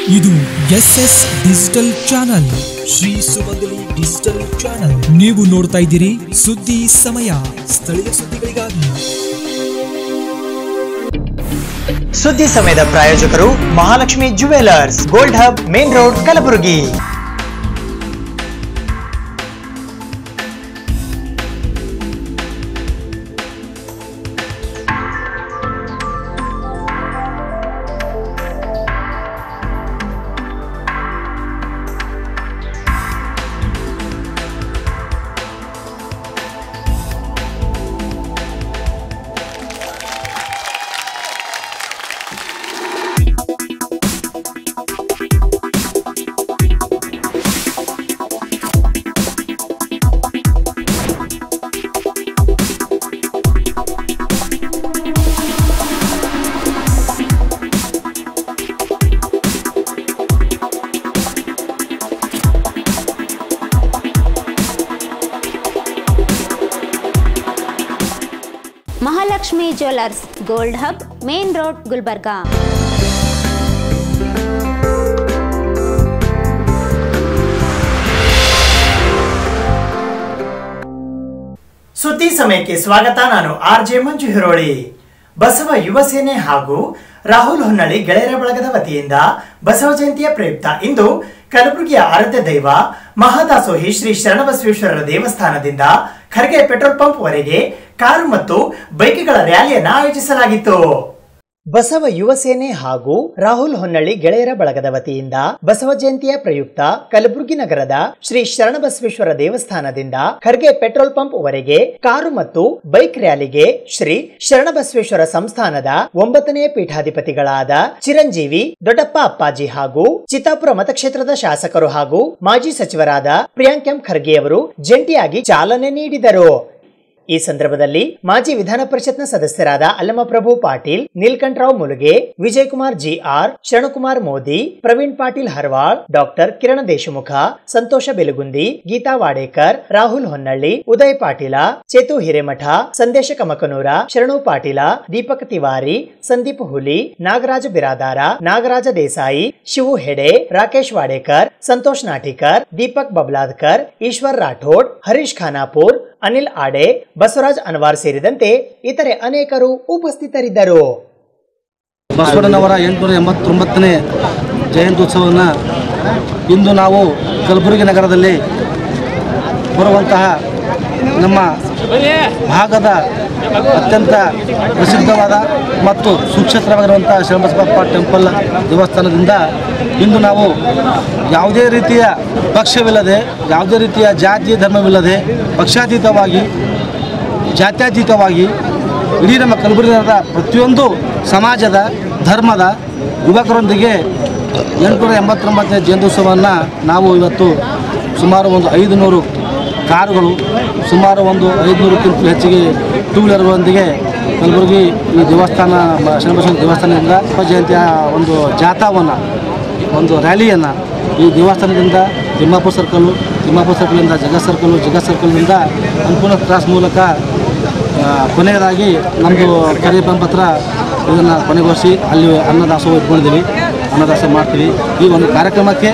ಇದು S S digital channel Shri Sumangali digital channel ನೀವು ನೋಡ್ತಾ ಇದ್ದೀರಿ ಸುದ್ದಿ ಸಮಯ ಸ್ಥಳೀಯ ಸುದ್ದಿಗಳಿಗಾಗಿ ಸುದ್ದಿ ಸಮಯದ ಪ್ರಾಯೋಜಕರು Mahalakshmi jewellers gold hub main road Kalaburagi Mahalakshmi jewellers gold hub main road Gulbarga ಸುದ್ದಿ ಸಮಯಕ್ಕೆ ಸ್ವಾಗತ ನಾನು ಆರ್ ಜೆ ಮಂಜು ಹಿರೋಳಿ ಬಸವ ಯುವ ಸೇನೆ ಹಾಗೂ ರಾಹುಲ್ ಹೊನ್ನಳ್ಳಿ ಗೆಳೆಯರ ಬಳಗದ ವತಿಯಿಂದ ಬಸವ ಜಯಂತಿಯ ಪ್ರಯುಕ್ತ ಇಂದು ಕಲಬುರಗಿಯ ಆರಾಧ್ಯ ದೈವ ಮಹಾದಾಸೋಹಿ ಶ್ರೀ ಶರಣಬಸವೇಶ್ವರರ ದೇವಸ್ಥಾನದಿಂದ ಖರ್ಗೆ ಪೆಟ್ರೋಲ್ ಪಂಪ್ ವರೆಗೆ ಕಾರು ಮತ್ತು ಬೈಕ್ಗಳ ರ್ಯಾಲಿಯನ್ನ ಆಯೋಜಿಸಲಾಗಿತ್ತು ಬಸವ ಯುವ ಸೇನೆ ಹಾಗೂ ರಾಹುಲ್ ಹೊನ್ನಳ್ಳಿ ಗೆಳೆಯರ ಬಳಗದ ವತಿಯಿಂದ ಬಸವ ಜಯಂತಿಯ ಪ್ರಯುಕ್ತ ಕಲಬುರಗಿ ನಗರದ ಶ್ರೀ ಶರಣಬಸವೇಶ್ವರ ದೇವಸ್ಥಾನದಿಂದ ಖರ್ಗೆ ಪೆಟ್ರೋಲ್ ಪಂಪ್ ವರೆಗೆ ಕಾರು ಮತ್ತು ಬೈಕ್ ರ್ಯಾಲಿಗೆ ಶ್ರೀ ಶರಣಬಸವೇಶ್ವರ ಸಂಸ್ಥಾನದ ಒಂಬತ್ತನೇ ಪೀಠಾಧಿಪತಿಗಳಾದ ಚಿರಂಜೀವಿ ದೊಡ್ಡಪ್ಪ ಅಪ್ಪಾಜಿ ಹಾಗೂ ಚಿತ್ತಾಪುರ ಮತಕ್ಷೇತ್ರದ ಶಾಸಕರು ಹಾಗೂ ಮಾಜಿ ಸಚಿವರಾದ ಪ್ರಿಯಾಂಕ್ ಎಂ ಖರ್ಗೆಯವರು ಜಂಟಿಯಾಗಿ ಚಾಲನೆ ನೀಡಿದರು ಈ ಸಂದರ್ಭದಲ್ಲಿ ಮಾಜಿ ವಿಧಾನ ಪರಿಷತ್ನ ಸದಸ್ಯರಾದ Allamaprabhu Patil Neelkanthrao Mulage Vijay Kumar G R Sharankumar Modi Praveen Patil Harwal doctor Kiran Deshmukh Santosh Belagundi Geeta Wadekar Rahul Honnalli Uday Patil Chetu Hiremath Sandesh Kamakanur ಶರಣು ಪಾಟೀಲ ದೀಪಕ್ ತಿವಾರಿ ಸಂದೀಪ್ ಹುಲಿ ನಾಗರಾಜ ಬಿರಾದಾರ ನಾಗರಾಜ ದೇಸಾಯಿ ಶಿವು ಹೆಡೆ ರಾಕೇಶ್ ವಾಡೇಕರ್ ಸಂತೋಷ್ ನಾಟಿಕರ್ ದೀಪಕ್ ಬಬ್ಲಾದ್ಕರ್ ಈಶ್ವರ್ ರಾಠೋಡ್ ಹರೀಶ್ ಖಾನಾಪುರ್ ಅನಿಲ್ ಆಡೆ ಬಸವರಾಜ್ ಅನ್ವಾರ್ ಸೇರಿದಂತೆ ಇತರೆ ಅನೇಕರು ಉಪಸ್ಥಿತರಿದ್ದರು ಬಸವಣ್ಣನವರ ಎಂಟುನೂರ ಎಂಬತ್ತೊಂಬತ್ತನೇ ಜಯಂತ್ಯುತ್ಸವವನ್ನು ಇಂದು ನಾವು ಕಲಬುರಗಿ ನಗರದಲ್ಲಿ ಬರುವಂತಹ ನಮ್ಮ ಭಾಗದ ಅತ್ಯಂತ ಪ್ರಸಿದ್ಧವಾದ ಮತ್ತು ಸುಕ್ಷೇತ್ರವಾಗಿರುವಂಥ ಶ್ರೀಬಸವಪ್ಪ ಟೆಂಪಲ್ ದೇವಸ್ಥಾನದಿಂದ ಇಂದು ನಾವು ಯಾವುದೇ ರೀತಿಯ ಪಕ್ಷವಿಲ್ಲದೆ ಯಾವುದೇ ರೀತಿಯ ಜಾತಿ ಧರ್ಮವಿಲ್ಲದೆ ಪಕ್ಷಾತೀತವಾಗಿ ಜಾತ್ಯತೀತವಾಗಿ ಇಡೀ ನಮ್ಮ ಕಲಬುರಗಿ ನಗರದ ಪ್ರತಿಯೊಂದು ಸಮಾಜದ ಧರ್ಮದ ಯುವಕರೊಂದಿಗೆ ಎಂಟುನೂರ ಎಂಬತ್ತೊಂಬತ್ತನೇ ಜಯಂತ್ಯುತ್ಸವವನ್ನು ನಾವು ಇವತ್ತು ಸುಮಾರು ಒಂದು ಐದು ನೂರು ಕಾರುಗಳು ಸುಮಾರು ಒಂದು ಐದುನೂರಕ್ಕಿಂತ ಹೆಚ್ಚಿಗೆ ಟೂ ವೀಲರ್ಗಳೊಂದಿಗೆ ಕಲಬುರಗಿ ಈ ದೇವಸ್ಥಾನ ಮ- ಶರಣಬಸವ ದೇವಸ್ಥಾನದಿಂದ ಜಯಂತಿಯ ಒಂದು ಜಾಥಾವನ್ನು ಒಂದು ರ್ಯಾಲಿಯನ್ನು ಈ ದೇವಸ್ಥಾನದಿಂದ ತಿಮ್ಮಾಪುರ ಸರ್ಕಲ್ಲು ತಿಮ್ಮಾಪುರ ಸರ್ಕಲಿಂದ ಜಗತ್ ಸರ್ಕಲ್ಲು ಜಗತ್ ಸರ್ಕಲ್ನಿಂದ ಅನ್ಪೂರ್ಣ ಕ್ರಾಸ್ ಮೂಲಕ ಆ, ಕೊನೆಯದಾಗಿ ನಮ್ಮದು ಕರಿ ಪತ್ರ ಇದನ್ನು ಕೊನೆಗೊಳಿಸಿ ಅಲ್ಲಿ ಅನ್ನದಾಸೋಹ ಇಟ್ಕೊಂಡಿದ್ದೀವಿ ಅನ್ನದಾಸೋಹ ಮಾಡ್ತೀವಿ ಈ ಒಂದು ಕಾರ್ಯಕ್ರಮಕ್ಕೆ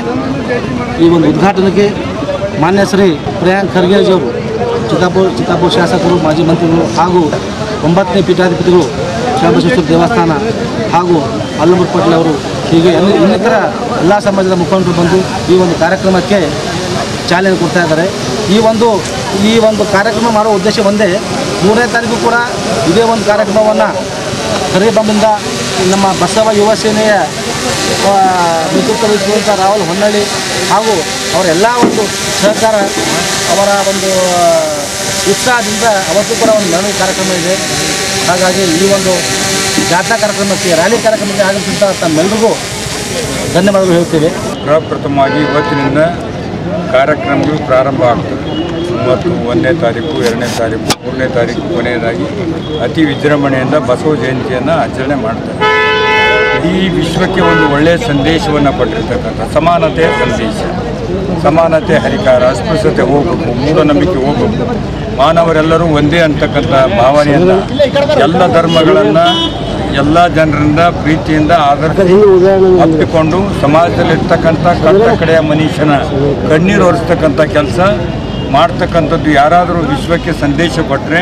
ಈ ಒಂದು ಉದ್ಘಾಟನೆಗೆ ಮಾನ್ಯ ಶ್ರೀ ಪ್ರಿಯಾಂಕ್ ಖರ್ಗೆಜಿಯವರು ಚಿತ್ತಾಪುರ ಚಿತ್ತಾಪುರ ಶಾಸಕರು ಮಾಜಿ ಮಂತ್ರಿಗಳು ಹಾಗೂ ಒಂಬತ್ತನೇ ಪೀಠಾಧಿಪತಿಗಳು ಶ್ರೀಬಸವೇಶ್ವರ ದೇವಸ್ಥಾನ ಹಾಗೂ ಅಲ್ಲಮೂರು ಪಾಟೀಲ್ ಅವರು ಹೀಗೆ ಎಲ್ಲ ಇನ್ನಿತರ ಎಲ್ಲ ಸಮಾಜದ ಮುಖಂಡರು ಬಂದು ಈ ಒಂದು ಕಾರ್ಯಕ್ರಮಕ್ಕೆ ಚಾಲನೆ ಕೊಡ್ತಾ ಇದ್ದಾರೆ ಈ ಒಂದು ಈ ಒಂದು ಕಾರ್ಯಕ್ರಮ ಮಾಡೋ ಉದ್ದೇಶ ಒಂದೇ ಮೂರನೇ ತಾರೀಕು ಕೂಡ ಇದೇ ಒಂದು ಕಾರ್ಯಕ್ರಮವನ್ನು ಕರಿಬಂಬಿಂದ ನಮ್ಮ ಬಸವ ಯುವ ಸೇನೆಯ ಆ, ನೇತೃತ್ವ ವಹಿಸುವಂಥ ರಾಹುಲ್ ಹೊನ್ನಳ್ಳಿ ಹಾಗೂ ಅವರೆಲ್ಲ ಒಂದು ಸಹಕಾರ ಅವರ ಒಂದು ಆ, ಉತ್ಸಾಹದಿಂದ ಅವತ್ತು ಕೂಡ ಒಂದು ಮೆರವಣಿಗೆ ಕಾರ್ಯಕ್ರಮ ಇದೆ ಹಾಗಾಗಿ ಈ ಒಂದು ಜಾಥಾ ಕಾರ್ಯಕ್ರಮಕ್ಕೆ ರ್ಯಾಲಿ ಕಾರ್ಯಕ್ರಮಕ್ಕೆ ಆಗಮಿಸಿದಂಥ ತಮ್ಮೆಲ್ಲರಿಗೂ ಧನ್ಯವಾದಗಳು ಹೇಳ್ತೇವೆ ಪ್ರಪ್ರಥಮವಾಗಿ ಇವತ್ತಿನಿಂದ ಕಾರ್ಯಕ್ರಮಗಳು ಪ್ರಾರಂಭ ಆಗ್ತದೆ ಮೂವತ್ತು ಒಂದನೇ ತಾರೀಕು ಎರಡನೇ ತಾರೀಕು ಮೂರನೇ ತಾರೀಕು ಕೊನೆಯದಾಗಿ ಅತಿ ವಿಜೃಂಭಣೆಯಿಂದ ಬಸವ ಜಯಂತಿಯನ್ನು ಆಚರಣೆ ಮಾಡ್ತಾರೆ ಇಡೀ ವಿಶ್ವಕ್ಕೆ ಒಂದು ಒಳ್ಳೆಯ ಸಂದೇಶವನ್ನು ಕೊಟ್ಟಿರ್ತಕ್ಕಂಥ ಸಮಾನತೆಯ ಸಂದೇಶ ಸಮಾನತೆ ಹರಿಕಾರ ಅಸ್ಪೃಶ್ಯತೆ ಹೋಗಬೇಕು ಮೂಢನಂಬಿಕೆ ಹೋಗಬೇಕು ಮಾನವರೆಲ್ಲರೂ ಒಂದೇ ಅಂತಕ್ಕಂಥ ಭಾವನೆಯನ್ನು ಎಲ್ಲ ಧರ್ಮಗಳನ್ನು ಎಲ್ಲ ಜನರಿಂದ ಪ್ರೀತಿಯಿಂದ ಆದರ್ಶ ಅಪ್ಪಿಕೊಂಡು ಸಮಾಜದಲ್ಲಿರ್ತಕ್ಕಂಥ ಕಟ್ಟ ಕಡೆಯ ಮನುಷ್ಯನ ಕಣ್ಣೀರು ಒರೆಸ್ತಕ್ಕಂಥ ಕೆಲಸ ಮಾಡ್ತಕ್ಕಂಥದ್ದು ಯಾರಾದರೂ ವಿಶ್ವಕ್ಕೆ ಸಂದೇಶ ಕೊಟ್ಟರೆ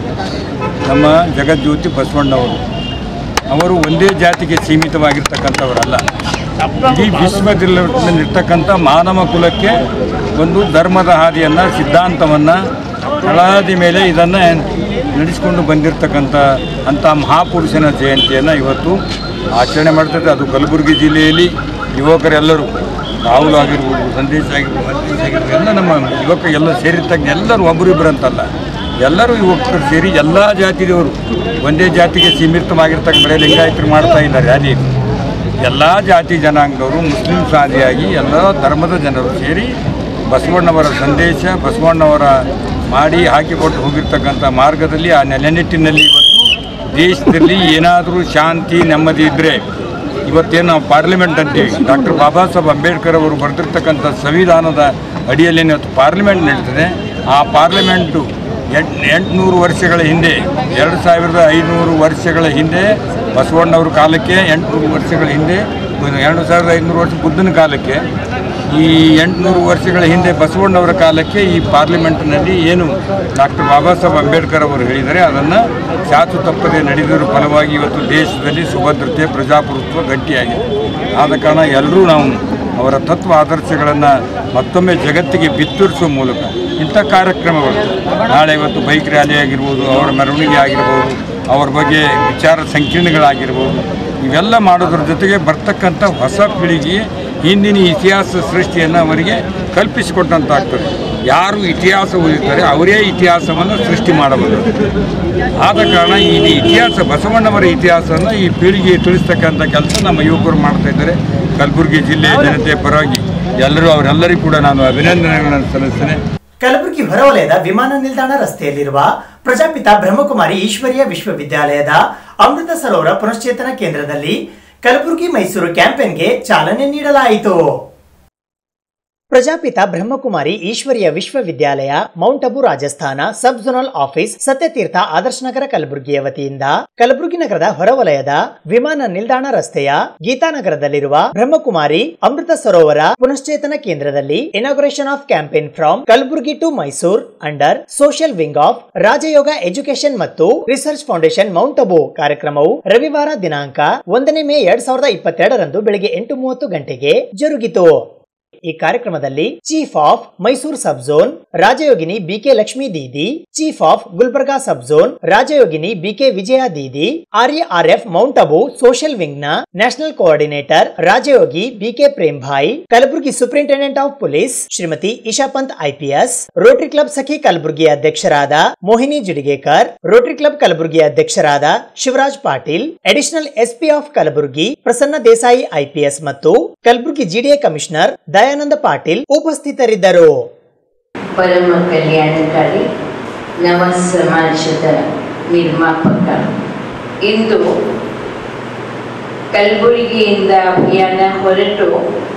ನಮ್ಮ ಜಗಜ್ಯೋತಿ ಬಸವಣ್ಣವರು ಅವರು ಒಂದೇ ಜಾತಿಗೆ ಸೀಮಿತವಾಗಿರ್ತಕ್ಕಂಥವರಲ್ಲ ಇಡೀ ವಿಶ್ವದಲ್ಲಿರ್ತಕ್ಕಂಥ ಮಾನವ ಕುಲಕ್ಕೆ ಒಂದು ಧರ್ಮದ ಹಾದಿಯನ್ನು ಸಿದ್ಧಾಂತವನ್ನು ತಳಹದಿ ಮೇಲೆ ಇದನ್ನು ನಡೆಸಿಕೊಂಡು ಬಂದಿರತಕ್ಕಂಥ ಅಂಥ ಮಹಾಪುರುಷನ ಜಯಂತಿಯನ್ನು ಇವತ್ತು ಆಚರಣೆ ಮಾಡ್ತದೆ ಅದು ಕಲಬುರಗಿ ಜಿಲ್ಲೆಯಲ್ಲಿ ಯುವಕರೆಲ್ಲರೂ ರಾಹುಲ್ ಆಗಿರ್ಬೋದು ಸಂದೇಶ್ ಆಗಿರ್ಬೋದು ಸಂದೇಶ್ ಆಗಿರ್ಬೋದು ಎಲ್ಲ ನಮ್ಮ ಯುವಕ ಎಲ್ಲ ಸೇರಿರ್ತಕ್ಕ ಎಲ್ಲರೂ ಒಬ್ಬರಿಬ್ಬರು ಅಂತಲ್ಲ ಎಲ್ಲರೂ ಯುವಕರು ಸೇರಿ ಎಲ್ಲ ಜಾತಿದವರು ಒಂದೇ ಜಾತಿಗೆ ಸೀಮಿತವಾಗಿರ್ತಕ್ಕ ಬರೀ ಲಿಂಗಾಯತರು ಮಾಡ್ತಾ ಇದ್ದಾರೆ ರ್ಯಾಲಿ ಎಲ್ಲ ಜಾತಿ ಜನಾಂಗದವರು ಮುಸ್ಲಿಮ್ಸ್ ಆದಿಯಾಗಿ ಎಲ್ಲ ಧರ್ಮದ ಜನರು ಸೇರಿ ಬಸವಣ್ಣವರ ಸಂದೇಶ ಬಸವಣ್ಣವರ ಮಾಡಿ ಹಾಕಿಕೊಟ್ಟು ಹೋಗಿರ್ತಕ್ಕಂಥ ಮಾರ್ಗದಲ್ಲಿ ಆ ನೆಲೆನಿಟ್ಟಿನಲ್ಲಿ ಇವತ್ತು ದೇಶದಲ್ಲಿ ಏನಾದರೂ ಶಾಂತಿ ನೆಮ್ಮದಿ ಇದ್ದರೆ ಇವತ್ತೇನು ನಾವು ಪಾರ್ಲಿಮೆಂಟ್ ಅಂತೀವಿ ಡಾಕ್ಟರ್ ಬಾಬಾ ಸಾಹೇಬ್ ಅಂಬೇಡ್ಕರ್ ಅವರು ಬರೆದಿರ್ತಕ್ಕಂಥ ಸಂವಿಧಾನದ ಅಡಿಯಲ್ಲಿ ಇವತ್ತು ಪಾರ್ಲಿಮೆಂಟ್ ನಡೀತದೆ ಆ ಪಾರ್ಲಿಮೆಂಟು ಎಂಟು ಎಂಟುನೂರು ವರ್ಷಗಳ ಹಿಂದೆ ಎರಡು ಸಾವಿರದ ಐನೂರು ವರ್ಷಗಳ ಹಿಂದೆ ಬಸವಣ್ಣವ್ರ ಕಾಲಕ್ಕೆ ಎಂಟುನೂರು ವರ್ಷಗಳ ಹಿಂದೆ ಎರಡು ಸಾವಿರದ ಐನೂರು ವರ್ಷ ಬುದ್ಧನ ಕಾಲಕ್ಕೆ ಈ ಎಂಟುನೂರು ವರ್ಷಗಳ ಹಿಂದೆ ಬಸವಣ್ಣವರ ಕಾಲಕ್ಕೆ ಈ ಪಾರ್ಲಿಮೆಂಟ್ನಲ್ಲಿ ಏನು ಡಾಕ್ಟರ್ ಬಾಬಾ ಸಾಹೇಬ್ ಅಂಬೇಡ್ಕರ್ ಅವರು ಹೇಳಿದರೆ ಅದನ್ನು ಚಾಚು ತಪ್ಪದೆ ನಡೆದಿರೋ ಫಲವಾಗಿ ಇವತ್ತು ದೇಶದಲ್ಲಿ ಸುಭದ್ರತೆ ಪ್ರಜಾಪ್ರಭುತ್ವ ಗಟ್ಟಿಯಾಗಿದೆ ಆದ ಕಾರಣ ಎಲ್ಲರೂ ನಾವು ಅವರ ತತ್ವ ಆದರ್ಶಗಳನ್ನು ಮತ್ತೊಮ್ಮೆ ಜಗತ್ತಿಗೆ ಬಿತ್ತರಿಸುವ ಮೂಲಕ ಇಂಥ ಕಾರ್ಯಕ್ರಮಗಳು ನಾಳೆ ಇವತ್ತು ಬೈಕ್ ರ್ಯಾಲಿ ಆಗಿರ್ಬೋದು ಅವರ ಮೆರವಣಿಗೆ ಆಗಿರ್ಬೋದು ಅವ್ರ ಬಗ್ಗೆ ವಿಚಾರ ಸಂಕಿರಣಗಳಾಗಿರ್ಬೋದು ಇವೆಲ್ಲ ಮಾಡೋದ್ರ ಜೊತೆಗೆ ಬರ್ತಕ್ಕಂಥ ಹೊಸ ಪೀಳಿಗೆಗೆ ಹಿಂದಿನ ಇತಿಹಾಸ ಸೃಷ್ಟಿಯನ್ನು ಅವರಿಗೆ ಕಲ್ಪಿಸಿಕೊಟ್ಟಂತಾಗ್ತದೆ ಯಾರು ಇತಿಹಾಸ ಓದಿರ್ತಾರೆ ಅವರೇ ಇತಿಹಾಸವನ್ನು ಸೃಷ್ಟಿ ಮಾಡಬಹುದು ಆದ ಕಾರಣ ಈ ಇತಿಹಾಸ ಬಸವಣ್ಣವರ ಇತಿಹಾಸವನ್ನು ಈ ಪೀಳಿಗೆಗೆ ತಿಳಿಸ್ತಕ್ಕಂಥ ಕೆಲಸ ನಮ್ಮ ಯುವಕರು ಮಾಡ್ತಾ ಇದ್ದಾರೆ ಕಲಬುರಗಿ ಜಿಲ್ಲೆಯ ಜನತೆ ಪರವಾಗಿ ಎಲ್ಲರೂ ಅವರೆಲ್ಲರಿಗೂ ಕೂಡ ನಾನು ಅಭಿನಂದನೆಗಳನ್ನು ಸಲ್ಲಿಸ್ತೇನೆ ಕಲಬುರಗಿ ಹೊರವಲಯದ ವಿಮಾನ ನಿಲ್ದಾಣ ರಸ್ತೆಯಲ್ಲಿರುವ ಪ್ರಜಾಪಿತ ಬ್ರಹ್ಮಕುಮಾರಿ ಈಶ್ವರೀಯ ವಿಶ್ವವಿದ್ಯಾಲಯದ ಅಮೃತ ಸರೋವರ ಪುನಶ್ಚೇತನ ಕೇಂದ್ರದಲ್ಲಿ ಕಲಬುರಗಿ ಮೈಸೂರು ಕ್ಯಾಂಪೇನ್ಗೆ ಚಾಲನೆ ನೀಡಲಾಯಿತು Prajapita Brahmakumari Ishwariya Vishwavidyalaya mount Abu Rajasthan sub zonal office Satyatirtha Adarsh Nagar ಕಲಬುರಗಿಯ ವತಿಯಿಂದ ಕಲಬುರಗಿ ನಗರದ ಹೊರವಲಯದ ವಿಮಾನ ನಿಲ್ದಾಣ ರಸ್ತೆಯ ಗೀತಾನಗರದಲ್ಲಿರುವ ಬ್ರಹ್ಮಕುಮಾರಿ ಅಮೃತ ಸರೋವರ ಪುನಶ್ಚೇತನ ಕೇಂದ್ರದಲ್ಲಿ inauguration of campaign from Kalaburagi to Mysore under social wing of Rajayoga education ಮತ್ತು ರಿಸರ್ಚ್ ಫೌಂಡೇಶನ್ ಮೌಂಟ್ ಅಬು ಕಾರ್ಯಕ್ರಮವು ರವಿವಾರ ದಿನಾಂಕ ಒಂದನೇ ಮೇ ಎರಡ್ ಸಾವಿರದ ಇಪ್ಪತ್ತೆರಡರಂದು ಬೆಳಗ್ಗೆ ಎಂಟು ಮೂವತ್ತು ಗಂಟೆಗೆ ಜರುಗಿತು ಈ ಕಾರ್ಯಕ್ರಮದಲ್ಲಿ chief of Mysuru sub zone Rajayogini BK Lakshmi Didi chief of Gulbarga sub zone Rajayogini BK Vijaya Didi RARF mount Abu social wing ನ national coordinator Rajayogi BK Prem Bhai Kalaburagi superintendent of police Shrimati Isha Pant IPS rotary club Sakhi Kalaburagi ಅಧ್ಯಕ್ಷರಾದ ಮೋಹಿನಿ ಜಿಡಿಗೇಕರ್ ರೋಟರಿ ಕ್ಲಬ್ ಕಲಬುರಗಿ ಅಧ್ಯಕ್ಷರಾದ Shivraj Patil additional SP of Kalaburagi Prasanna Desai IPS ಮತ್ತು ಕಲಬುರಗಿ ಜಿಡಿಎ ಕಮಿಷನರ್ ದಯಾನಂದ ಪಾಟೀಲ್ ಉಪಸ್ಥಿತರಿದ್ದರು ಪರಮ ಕಲ್ಯಾಣಕಾರಿ ನವ ಸಮಾಜದ ನಿರ್ಮಾಪಕ ಇಂದು ಕಲಬುರಗಿಯಿಂದ ಅಭಿಯಾನ ಹೊರಟು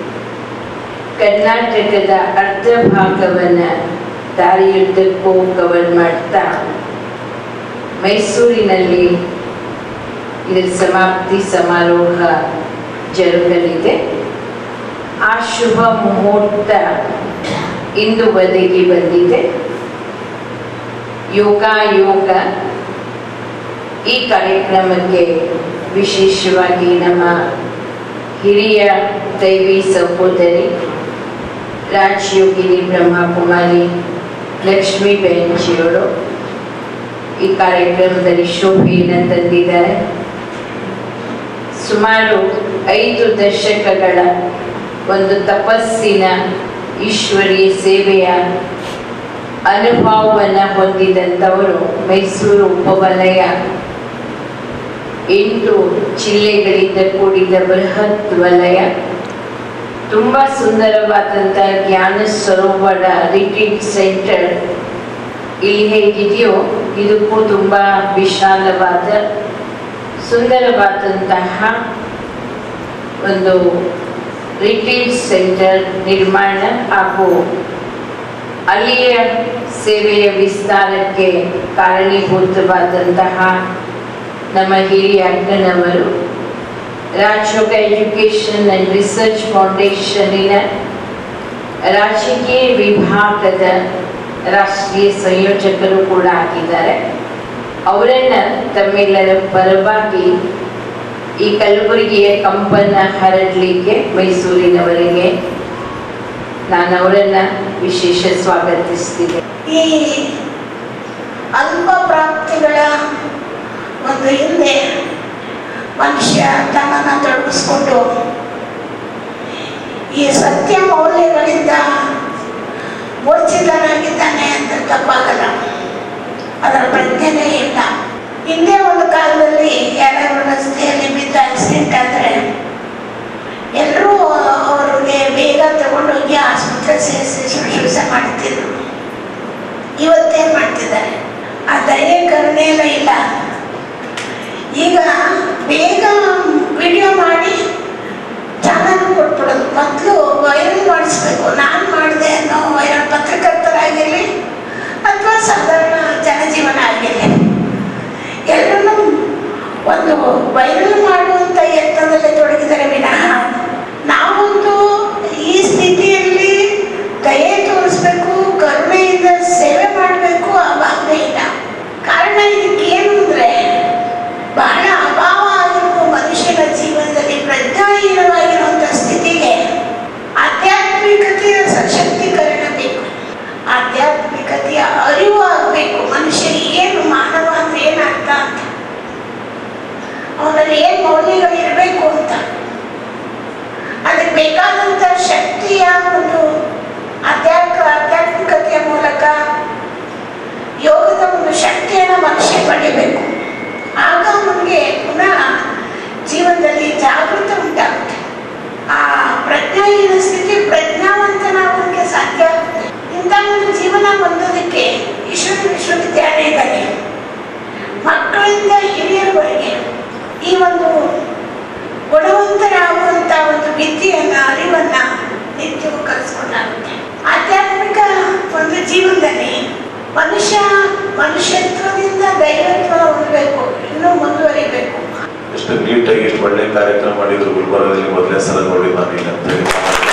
ಕರ್ನಾಟಕದ ಅರ್ಧ ಭಾಗವನ್ನು ದಾರಿಯುದ್ದಕ್ಕೂ ಕವರ್ ಮಾಡ್ತಾ ಮೈಸೂರಿನಲ್ಲಿ ಇದರ ಸಮಾಪ್ತಿ ಸಮಾರೋಹ ಜರುಗಲಿದೆ ಆ ಶುಭ ಮುಹೂರ್ತ ಇಂದು ಒದಗಿ ಬಂದಿದೆ ಯೋಗಾಯೋಗ ಈ ಕಾರ್ಯಕ್ರಮಕ್ಕೆ ವಿಶೇಷವಾಗಿ ನಮ್ಮ ಹಿರಿಯ ದೈವಿ ಸಹೋದರಿ ರಾಜಯೋಗಿನಿ ಬ್ರಹ್ಮಕುಮಾರಿ ಲಕ್ಷ್ಮೀ ಬೆಂಚಿಯವರು ಈ ಕಾರ್ಯಕ್ರಮದಲ್ಲಿ ಶೋಭೆಯನ್ನು ತಂದಿದ್ದಾರೆ ಸುಮಾರು ಐದು ದಶಕಗಳ ಒಂದು ತಪಸ್ಸಿನ ಈಶ್ವರೀಯ ಸೇವೆಯ ಅನುಭವವನ್ನು ಹೊಂದಿದಂಥವರು ಮೈಸೂರು ಉಪವಲಯ ಎಂಟು ಜಿಲ್ಲೆಗಳಿಂದ ಕೂಡಿದ ಬೃಹತ್ ವಲಯ ತುಂಬ ಸುಂದರವಾದಂಥ ಜ್ಞಾನ ಸರೋವರ ರಿಟ್ರೀಟ್ ಸೆಂಟರ್ ಇಲ್ಲಿ ಹೇಗಿದೆಯೋ ಇದಕ್ಕೂ ತುಂಬ ವಿಶಾಲವಾದ ಸುಂದರವಾದಂತಹ ಒಂದು ರಿಟ್ರೀಟ್ ಸೆಂಟರ್ ನಿರ್ಮಾಣ ಹಾಗೂ ಅಲ್ಲಿಯ ಸೇವೆಯ ವಿಸ್ತಾರಕ್ಕೆ ಕಾರಣೀಭೂತವಾದಂತಹ ನಮ್ಮ ಹಿರಿಯ ಅಕ್ಕನವರು ರಾಜಯೋಗ ಎಜುಕೇಷನ್ ಆ್ಯಂಡ್ ರಿಸರ್ಚ್ ಫೌಂಡೇಶನ್ನಿನ ರಾಜಕೀಯ ವಿಭಾಗದ ರಾಷ್ಟ್ರೀಯ ಸಂಯೋಜಕರು ಕೂಡ ಆಗಿದ್ದಾರೆ ಅವರನ್ನ ತಮ್ಮೆಲ್ಲರ ಪರವಾಗಿ ಈ ಕಲಬುರಗಿಯ ಕಂಪನ್ನ ಹರಡಲಿಕ್ಕೆ ಮೈಸೂರಿನವರಿಗೆ ನಾನು ಅವರನ್ನ ವಿಶೇಷ ಸ್ವಾಗತಿಸ್ತೀನಿ ಈ ಅಲ್ಪ ಪ್ರಾಪ್ತಿಗಳ ಒಂದು ಹಿಂದೆ ಮನುಷ್ಯ ತನ್ನನ್ನು ತೊಡಗಿಸ್ಕೊಂಡು ಈ ಸತ್ಯ ಮೌಲ್ಯಗಳಿಂದ ವಂಚಿತನಾಗಿದ್ದಾನೆ ಅಂತ ತಪ್ಪಾಗಲ್ಲ ಅದರ ಪ್ರಜ್ಞೆನೇ ಇಲ್ಲ ಹಿಂದೆ ಒಂದು ಕಾಲದಲ್ಲಿ ಯಾರ್ಯಾರು ರಸ್ತೆಯಲ್ಲಿ ಬಿದ್ದ ಆಕ್ಸಿಡೆಂಟ್ ಆದರೆ ಎಲ್ಲರೂ ಅವ್ರಿಗೆ ಬೇಗ ತಗೊಂಡೋಗಿ ಆಸ್ಪತ್ರೆ ಸೇರಿಸಿ ಶುಶ್ರೂಷೆ ಮಾಡ್ತಿದ್ರು ಇವತ್ತೇನು ಮಾಡ್ತಿದ್ದಾರೆ ಆ ದಯೆ ಕರುಣೆ ಎಲ್ಲ ಇಲ್ಲ ಈಗ ಬೇಗ ವಿಡಿಯೋ ಮಾಡಿ ಚಾನಲ್ ಕೊಟ್ಬಿಡೋದು ಮೊದಲು ವೈರಲ್ ಮಾಡಿಸ್ಬೇಕು ನಾನು ಮಾಡಿದೆ ಅನ್ನೋ ವೈರಲ್ ಪತ್ರಕರ್ತರಾಗಿರಲಿ ಅಥವಾ ಸಾಧಾರಣ ಜನಜೀವನ ಆಗಿರಲಿ ಎಲ್ಲರೂ ಒಂದು ವೈರಲ್ ಮಾಡುವಂಥ ಯತ್ನದಲ್ಲಿ ತೊಡಗಿದರೆ ವಿನಃ ನಾವೊಂದು ಈ ಸ್ಥಿತಿಯಲ್ಲಿ ದಯೆ ತೋರಿಸ್ಬೇಕು ಕರುಣೆಯಿಂದ ಸೇವೆ ಮಾಡಬೇಕು ಆ ಭಾವನೆ ಇಲ್ಲ ಕಾರಣ ಇದಕ್ಕೇನು ಅಂದರೆ ಬಹಳ ಅಭಾವ ಆಗಿರುವ ಮನುಷ್ಯನ ಜೀವನದಲ್ಲಿ ಪ್ರಜ್ಞಾಹೀನವಾಗಿರುವಂಥ ಸ್ಥಿತಿಗೆ ಆಧ್ಯಾತ್ಮಿಕತೆಯ ಸಶಕ್ತೀಕರಣ ಬೇಕು ಆಧ್ಯಾತ್ಮಿಕತೆಯ ಅರಿವು ಆಗಬೇಕು ಮನುಷ್ಯ ಏನು ಮಾನವ ಅಂದ್ರೆ ಏನು ಅರ್ಥ ಅಂತ ಅವನಲ್ಲಿ ಏನು ಮೌಲ್ಯಗಳು ಇರಬೇಕು ಅಂತ ಅದಕ್ಕೆ ಬೇಕಾದಂಥ ಶಕ್ತಿಯ ಒಂದು ಆಧ್ಯಾತ್ಮ ಆಧ್ಯಾತ್ಮಿಕತೆಯ ಮೂಲಕ ಯೋಗದ ಒಂದು ಶಕ್ತಿಯನ್ನು ಮನುಷ್ಯ ಪಡಿಬೇಕು ಆಗ ಅವನಿಗೆ ಪುನಃ ಜೀವನದಲ್ಲಿ ಜಾಗೃತ ಉಂಟಾಗುತ್ತೆ ಆ ಪ್ರಜ್ಞಾಹೀನ ಸ್ಥಿತಿ ಪ್ರಜ್ಞಾವಂತನಾಗೋದಕ್ಕೆ ಸಾಧ್ಯ ಆಗುತ್ತೆ ಇಂಥ ಒಂದು ಜೀವನ ಹೊಂದೋದಕ್ಕೆ ಈಶ್ವರ ವಿಶ್ವವಿದ್ಯಾಲಯದಲ್ಲಿ ಮಕ್ಕಳಿಂದ ಹಿರಿಯರವರೆಗೆ ಈ ಒಂದು ಗುಣವಂತರಾಗುವಂತ ಒಂದು ವಿದ್ಯೆಯನ್ನ ಅರಿವನ್ನ ನಿತ್ಯವೂ ಕಲಿಸ್ಕೊಂಡಾಗುತ್ತೆ ಆಧ್ಯಾತ್ಮಿಕ ಒಂದು ಜೀವನದಲ್ಲಿ ಮನುಷ್ಯ ಮನುಷ್ಯತ್ವದಿಂದ ದೈವತ್ವ ಹೊಂದಬೇಕು ಇನ್ನೂ ಮುಂದುವರಿಬೇಕು ಎಷ್ಟು ನೀಟಾಗಿ ಎಷ್ಟು ಒಳ್ಳೆ ಕಾರ್ಯಕ್ರಮ ಮಾಡಿದ್ರು ಗುಲ್ಬರ್ಗದಲ್ಲಿ ಮೊದಲನೇ ಸಲ ನೋಡಿ ನಾನು ಈಗ ಅಂತೇಳಿ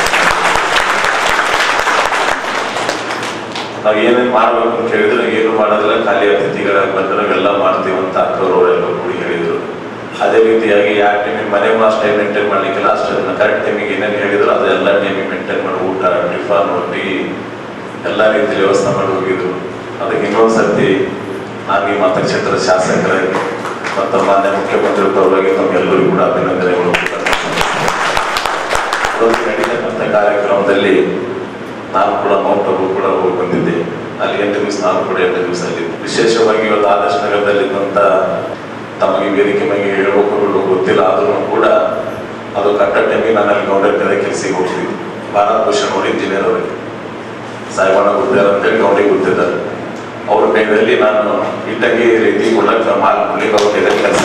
ನಾವು ಏನೇನು ಮಾಡ್ಬೇಕು ಅಂತ ಹೇಳಿದ್ರೆ ಏನು ಮಾಡೋದಿಲ್ಲ ಖಾಲಿ ಅತಿಥಿಗಳಾಗಿ ಬಂದ್ರೆ ನಾವೆಲ್ಲ ಮಾಡ್ತೀವಿ ಅಂತ ಅಕ್ಕವರೆಲ್ಲ ಕೂಡಿ ಹೇಳಿದ್ರು ಅದೇ ರೀತಿಯಾಗಿ ಯಾವ ಟೈಮಿಗೆ ಮನೆ ಅಷ್ಟು ಟೈಮ್ ಮೇಂಟೈನ್ ಮಾಡ್ಲಿಕ್ಕಿಲ್ಲ ಅಷ್ಟು ಕರೆಕ್ಟ್ ಟೈಮಿಗೆ ಏನೇನು ಹೇಳಿದ್ರು ಅದೆಲ್ಲ ಟೈಮಿಗೆ ಮೇಂಟೈನ್ ಮಾಡಿ ಊಟ ಟಿಫನ್ ಟೀ ಎಲ್ಲ ರೀತಿ ವ್ಯವಸ್ಥೆ ಮಾಡಿ ಹೋಗಿದ್ರು ಅದಕ್ಕೆ ಇನ್ನೊಂದು ಸರ್ತಿ ನಾನು ಈ ಮತಕ್ಷೇತ್ರದ ಶಾಸಕರಾಗಿ ಮತ್ತು ಮಾನ್ಯ ಮುಖ್ಯಮಂತ್ರಿ ಪರವಾಗಿ ತಮ್ಮೆಲ್ಲರಿಗೂ ಕೂಡ ಅಭಿನಂದನೆಗಳು ಇವತ್ತು ನಡೀತಕ್ಕಂಥ ಕಾರ್ಯಕ್ರಮದಲ್ಲಿ ನಾನು ಕೂಡ ಮೌಂಟ್ ಅಬು ಕೂಡ ಹೋಗಿ ಬಂದಿದ್ದೆ ಅಲ್ಲಿ ಎಂಟು ದಿವಸ ನಾನು ಕೂಡ ಎಂಟು ದಿವಸ ಅಲ್ಲಿ ವಿಶೇಷವಾಗಿ ಇವತ್ತು ಆದರ್ಶ ನಗರದಲ್ಲಿದ್ದಂಥ ತಮಗೆ ವೇದಿಕೆ ಮೇಲೆ ಹೇಳ್ಬೇಕು ಬಿಡ್ಬೇಕು ಗೊತ್ತಿಲ್ಲ ಆದ್ರೂ ಕೂಡ ಅದು ಕಟ್ಟ ಟೈಮಿಗೆ ನಾನು ಅಲ್ಲಿ ಗೌಂಡರ ಕೆಲಸಕ್ಕೆ ಹೋಗ್ತಿದ್ದೆ ಭಾರತ್ ಭೂಷಣ್ ಅವರು ಇಂಜಿನಿಯರ್ ಅವರಿಗೆ ಸಾಯಿಬಣ್ಣ ಗೊತ್ತಿದ್ದಾರೆ ಅಂತೇಳಿ ಗೌಂಡಿಗೆ ಗೊತ್ತಿದ್ದಾರೆ ಅವ್ರ ಕೈಯಲ್ಲಿ ನಾನು ಇಟ್ಟಂಗಿ ರೀತಿ ಕೊಡಕ್ಕೆ ಮಾಲ್ ಕೊಡ್ಲಿಕ್ಕೆ ಅವ್ರ ಕೈಯಲ್ಲಿ ಕೆಲಸ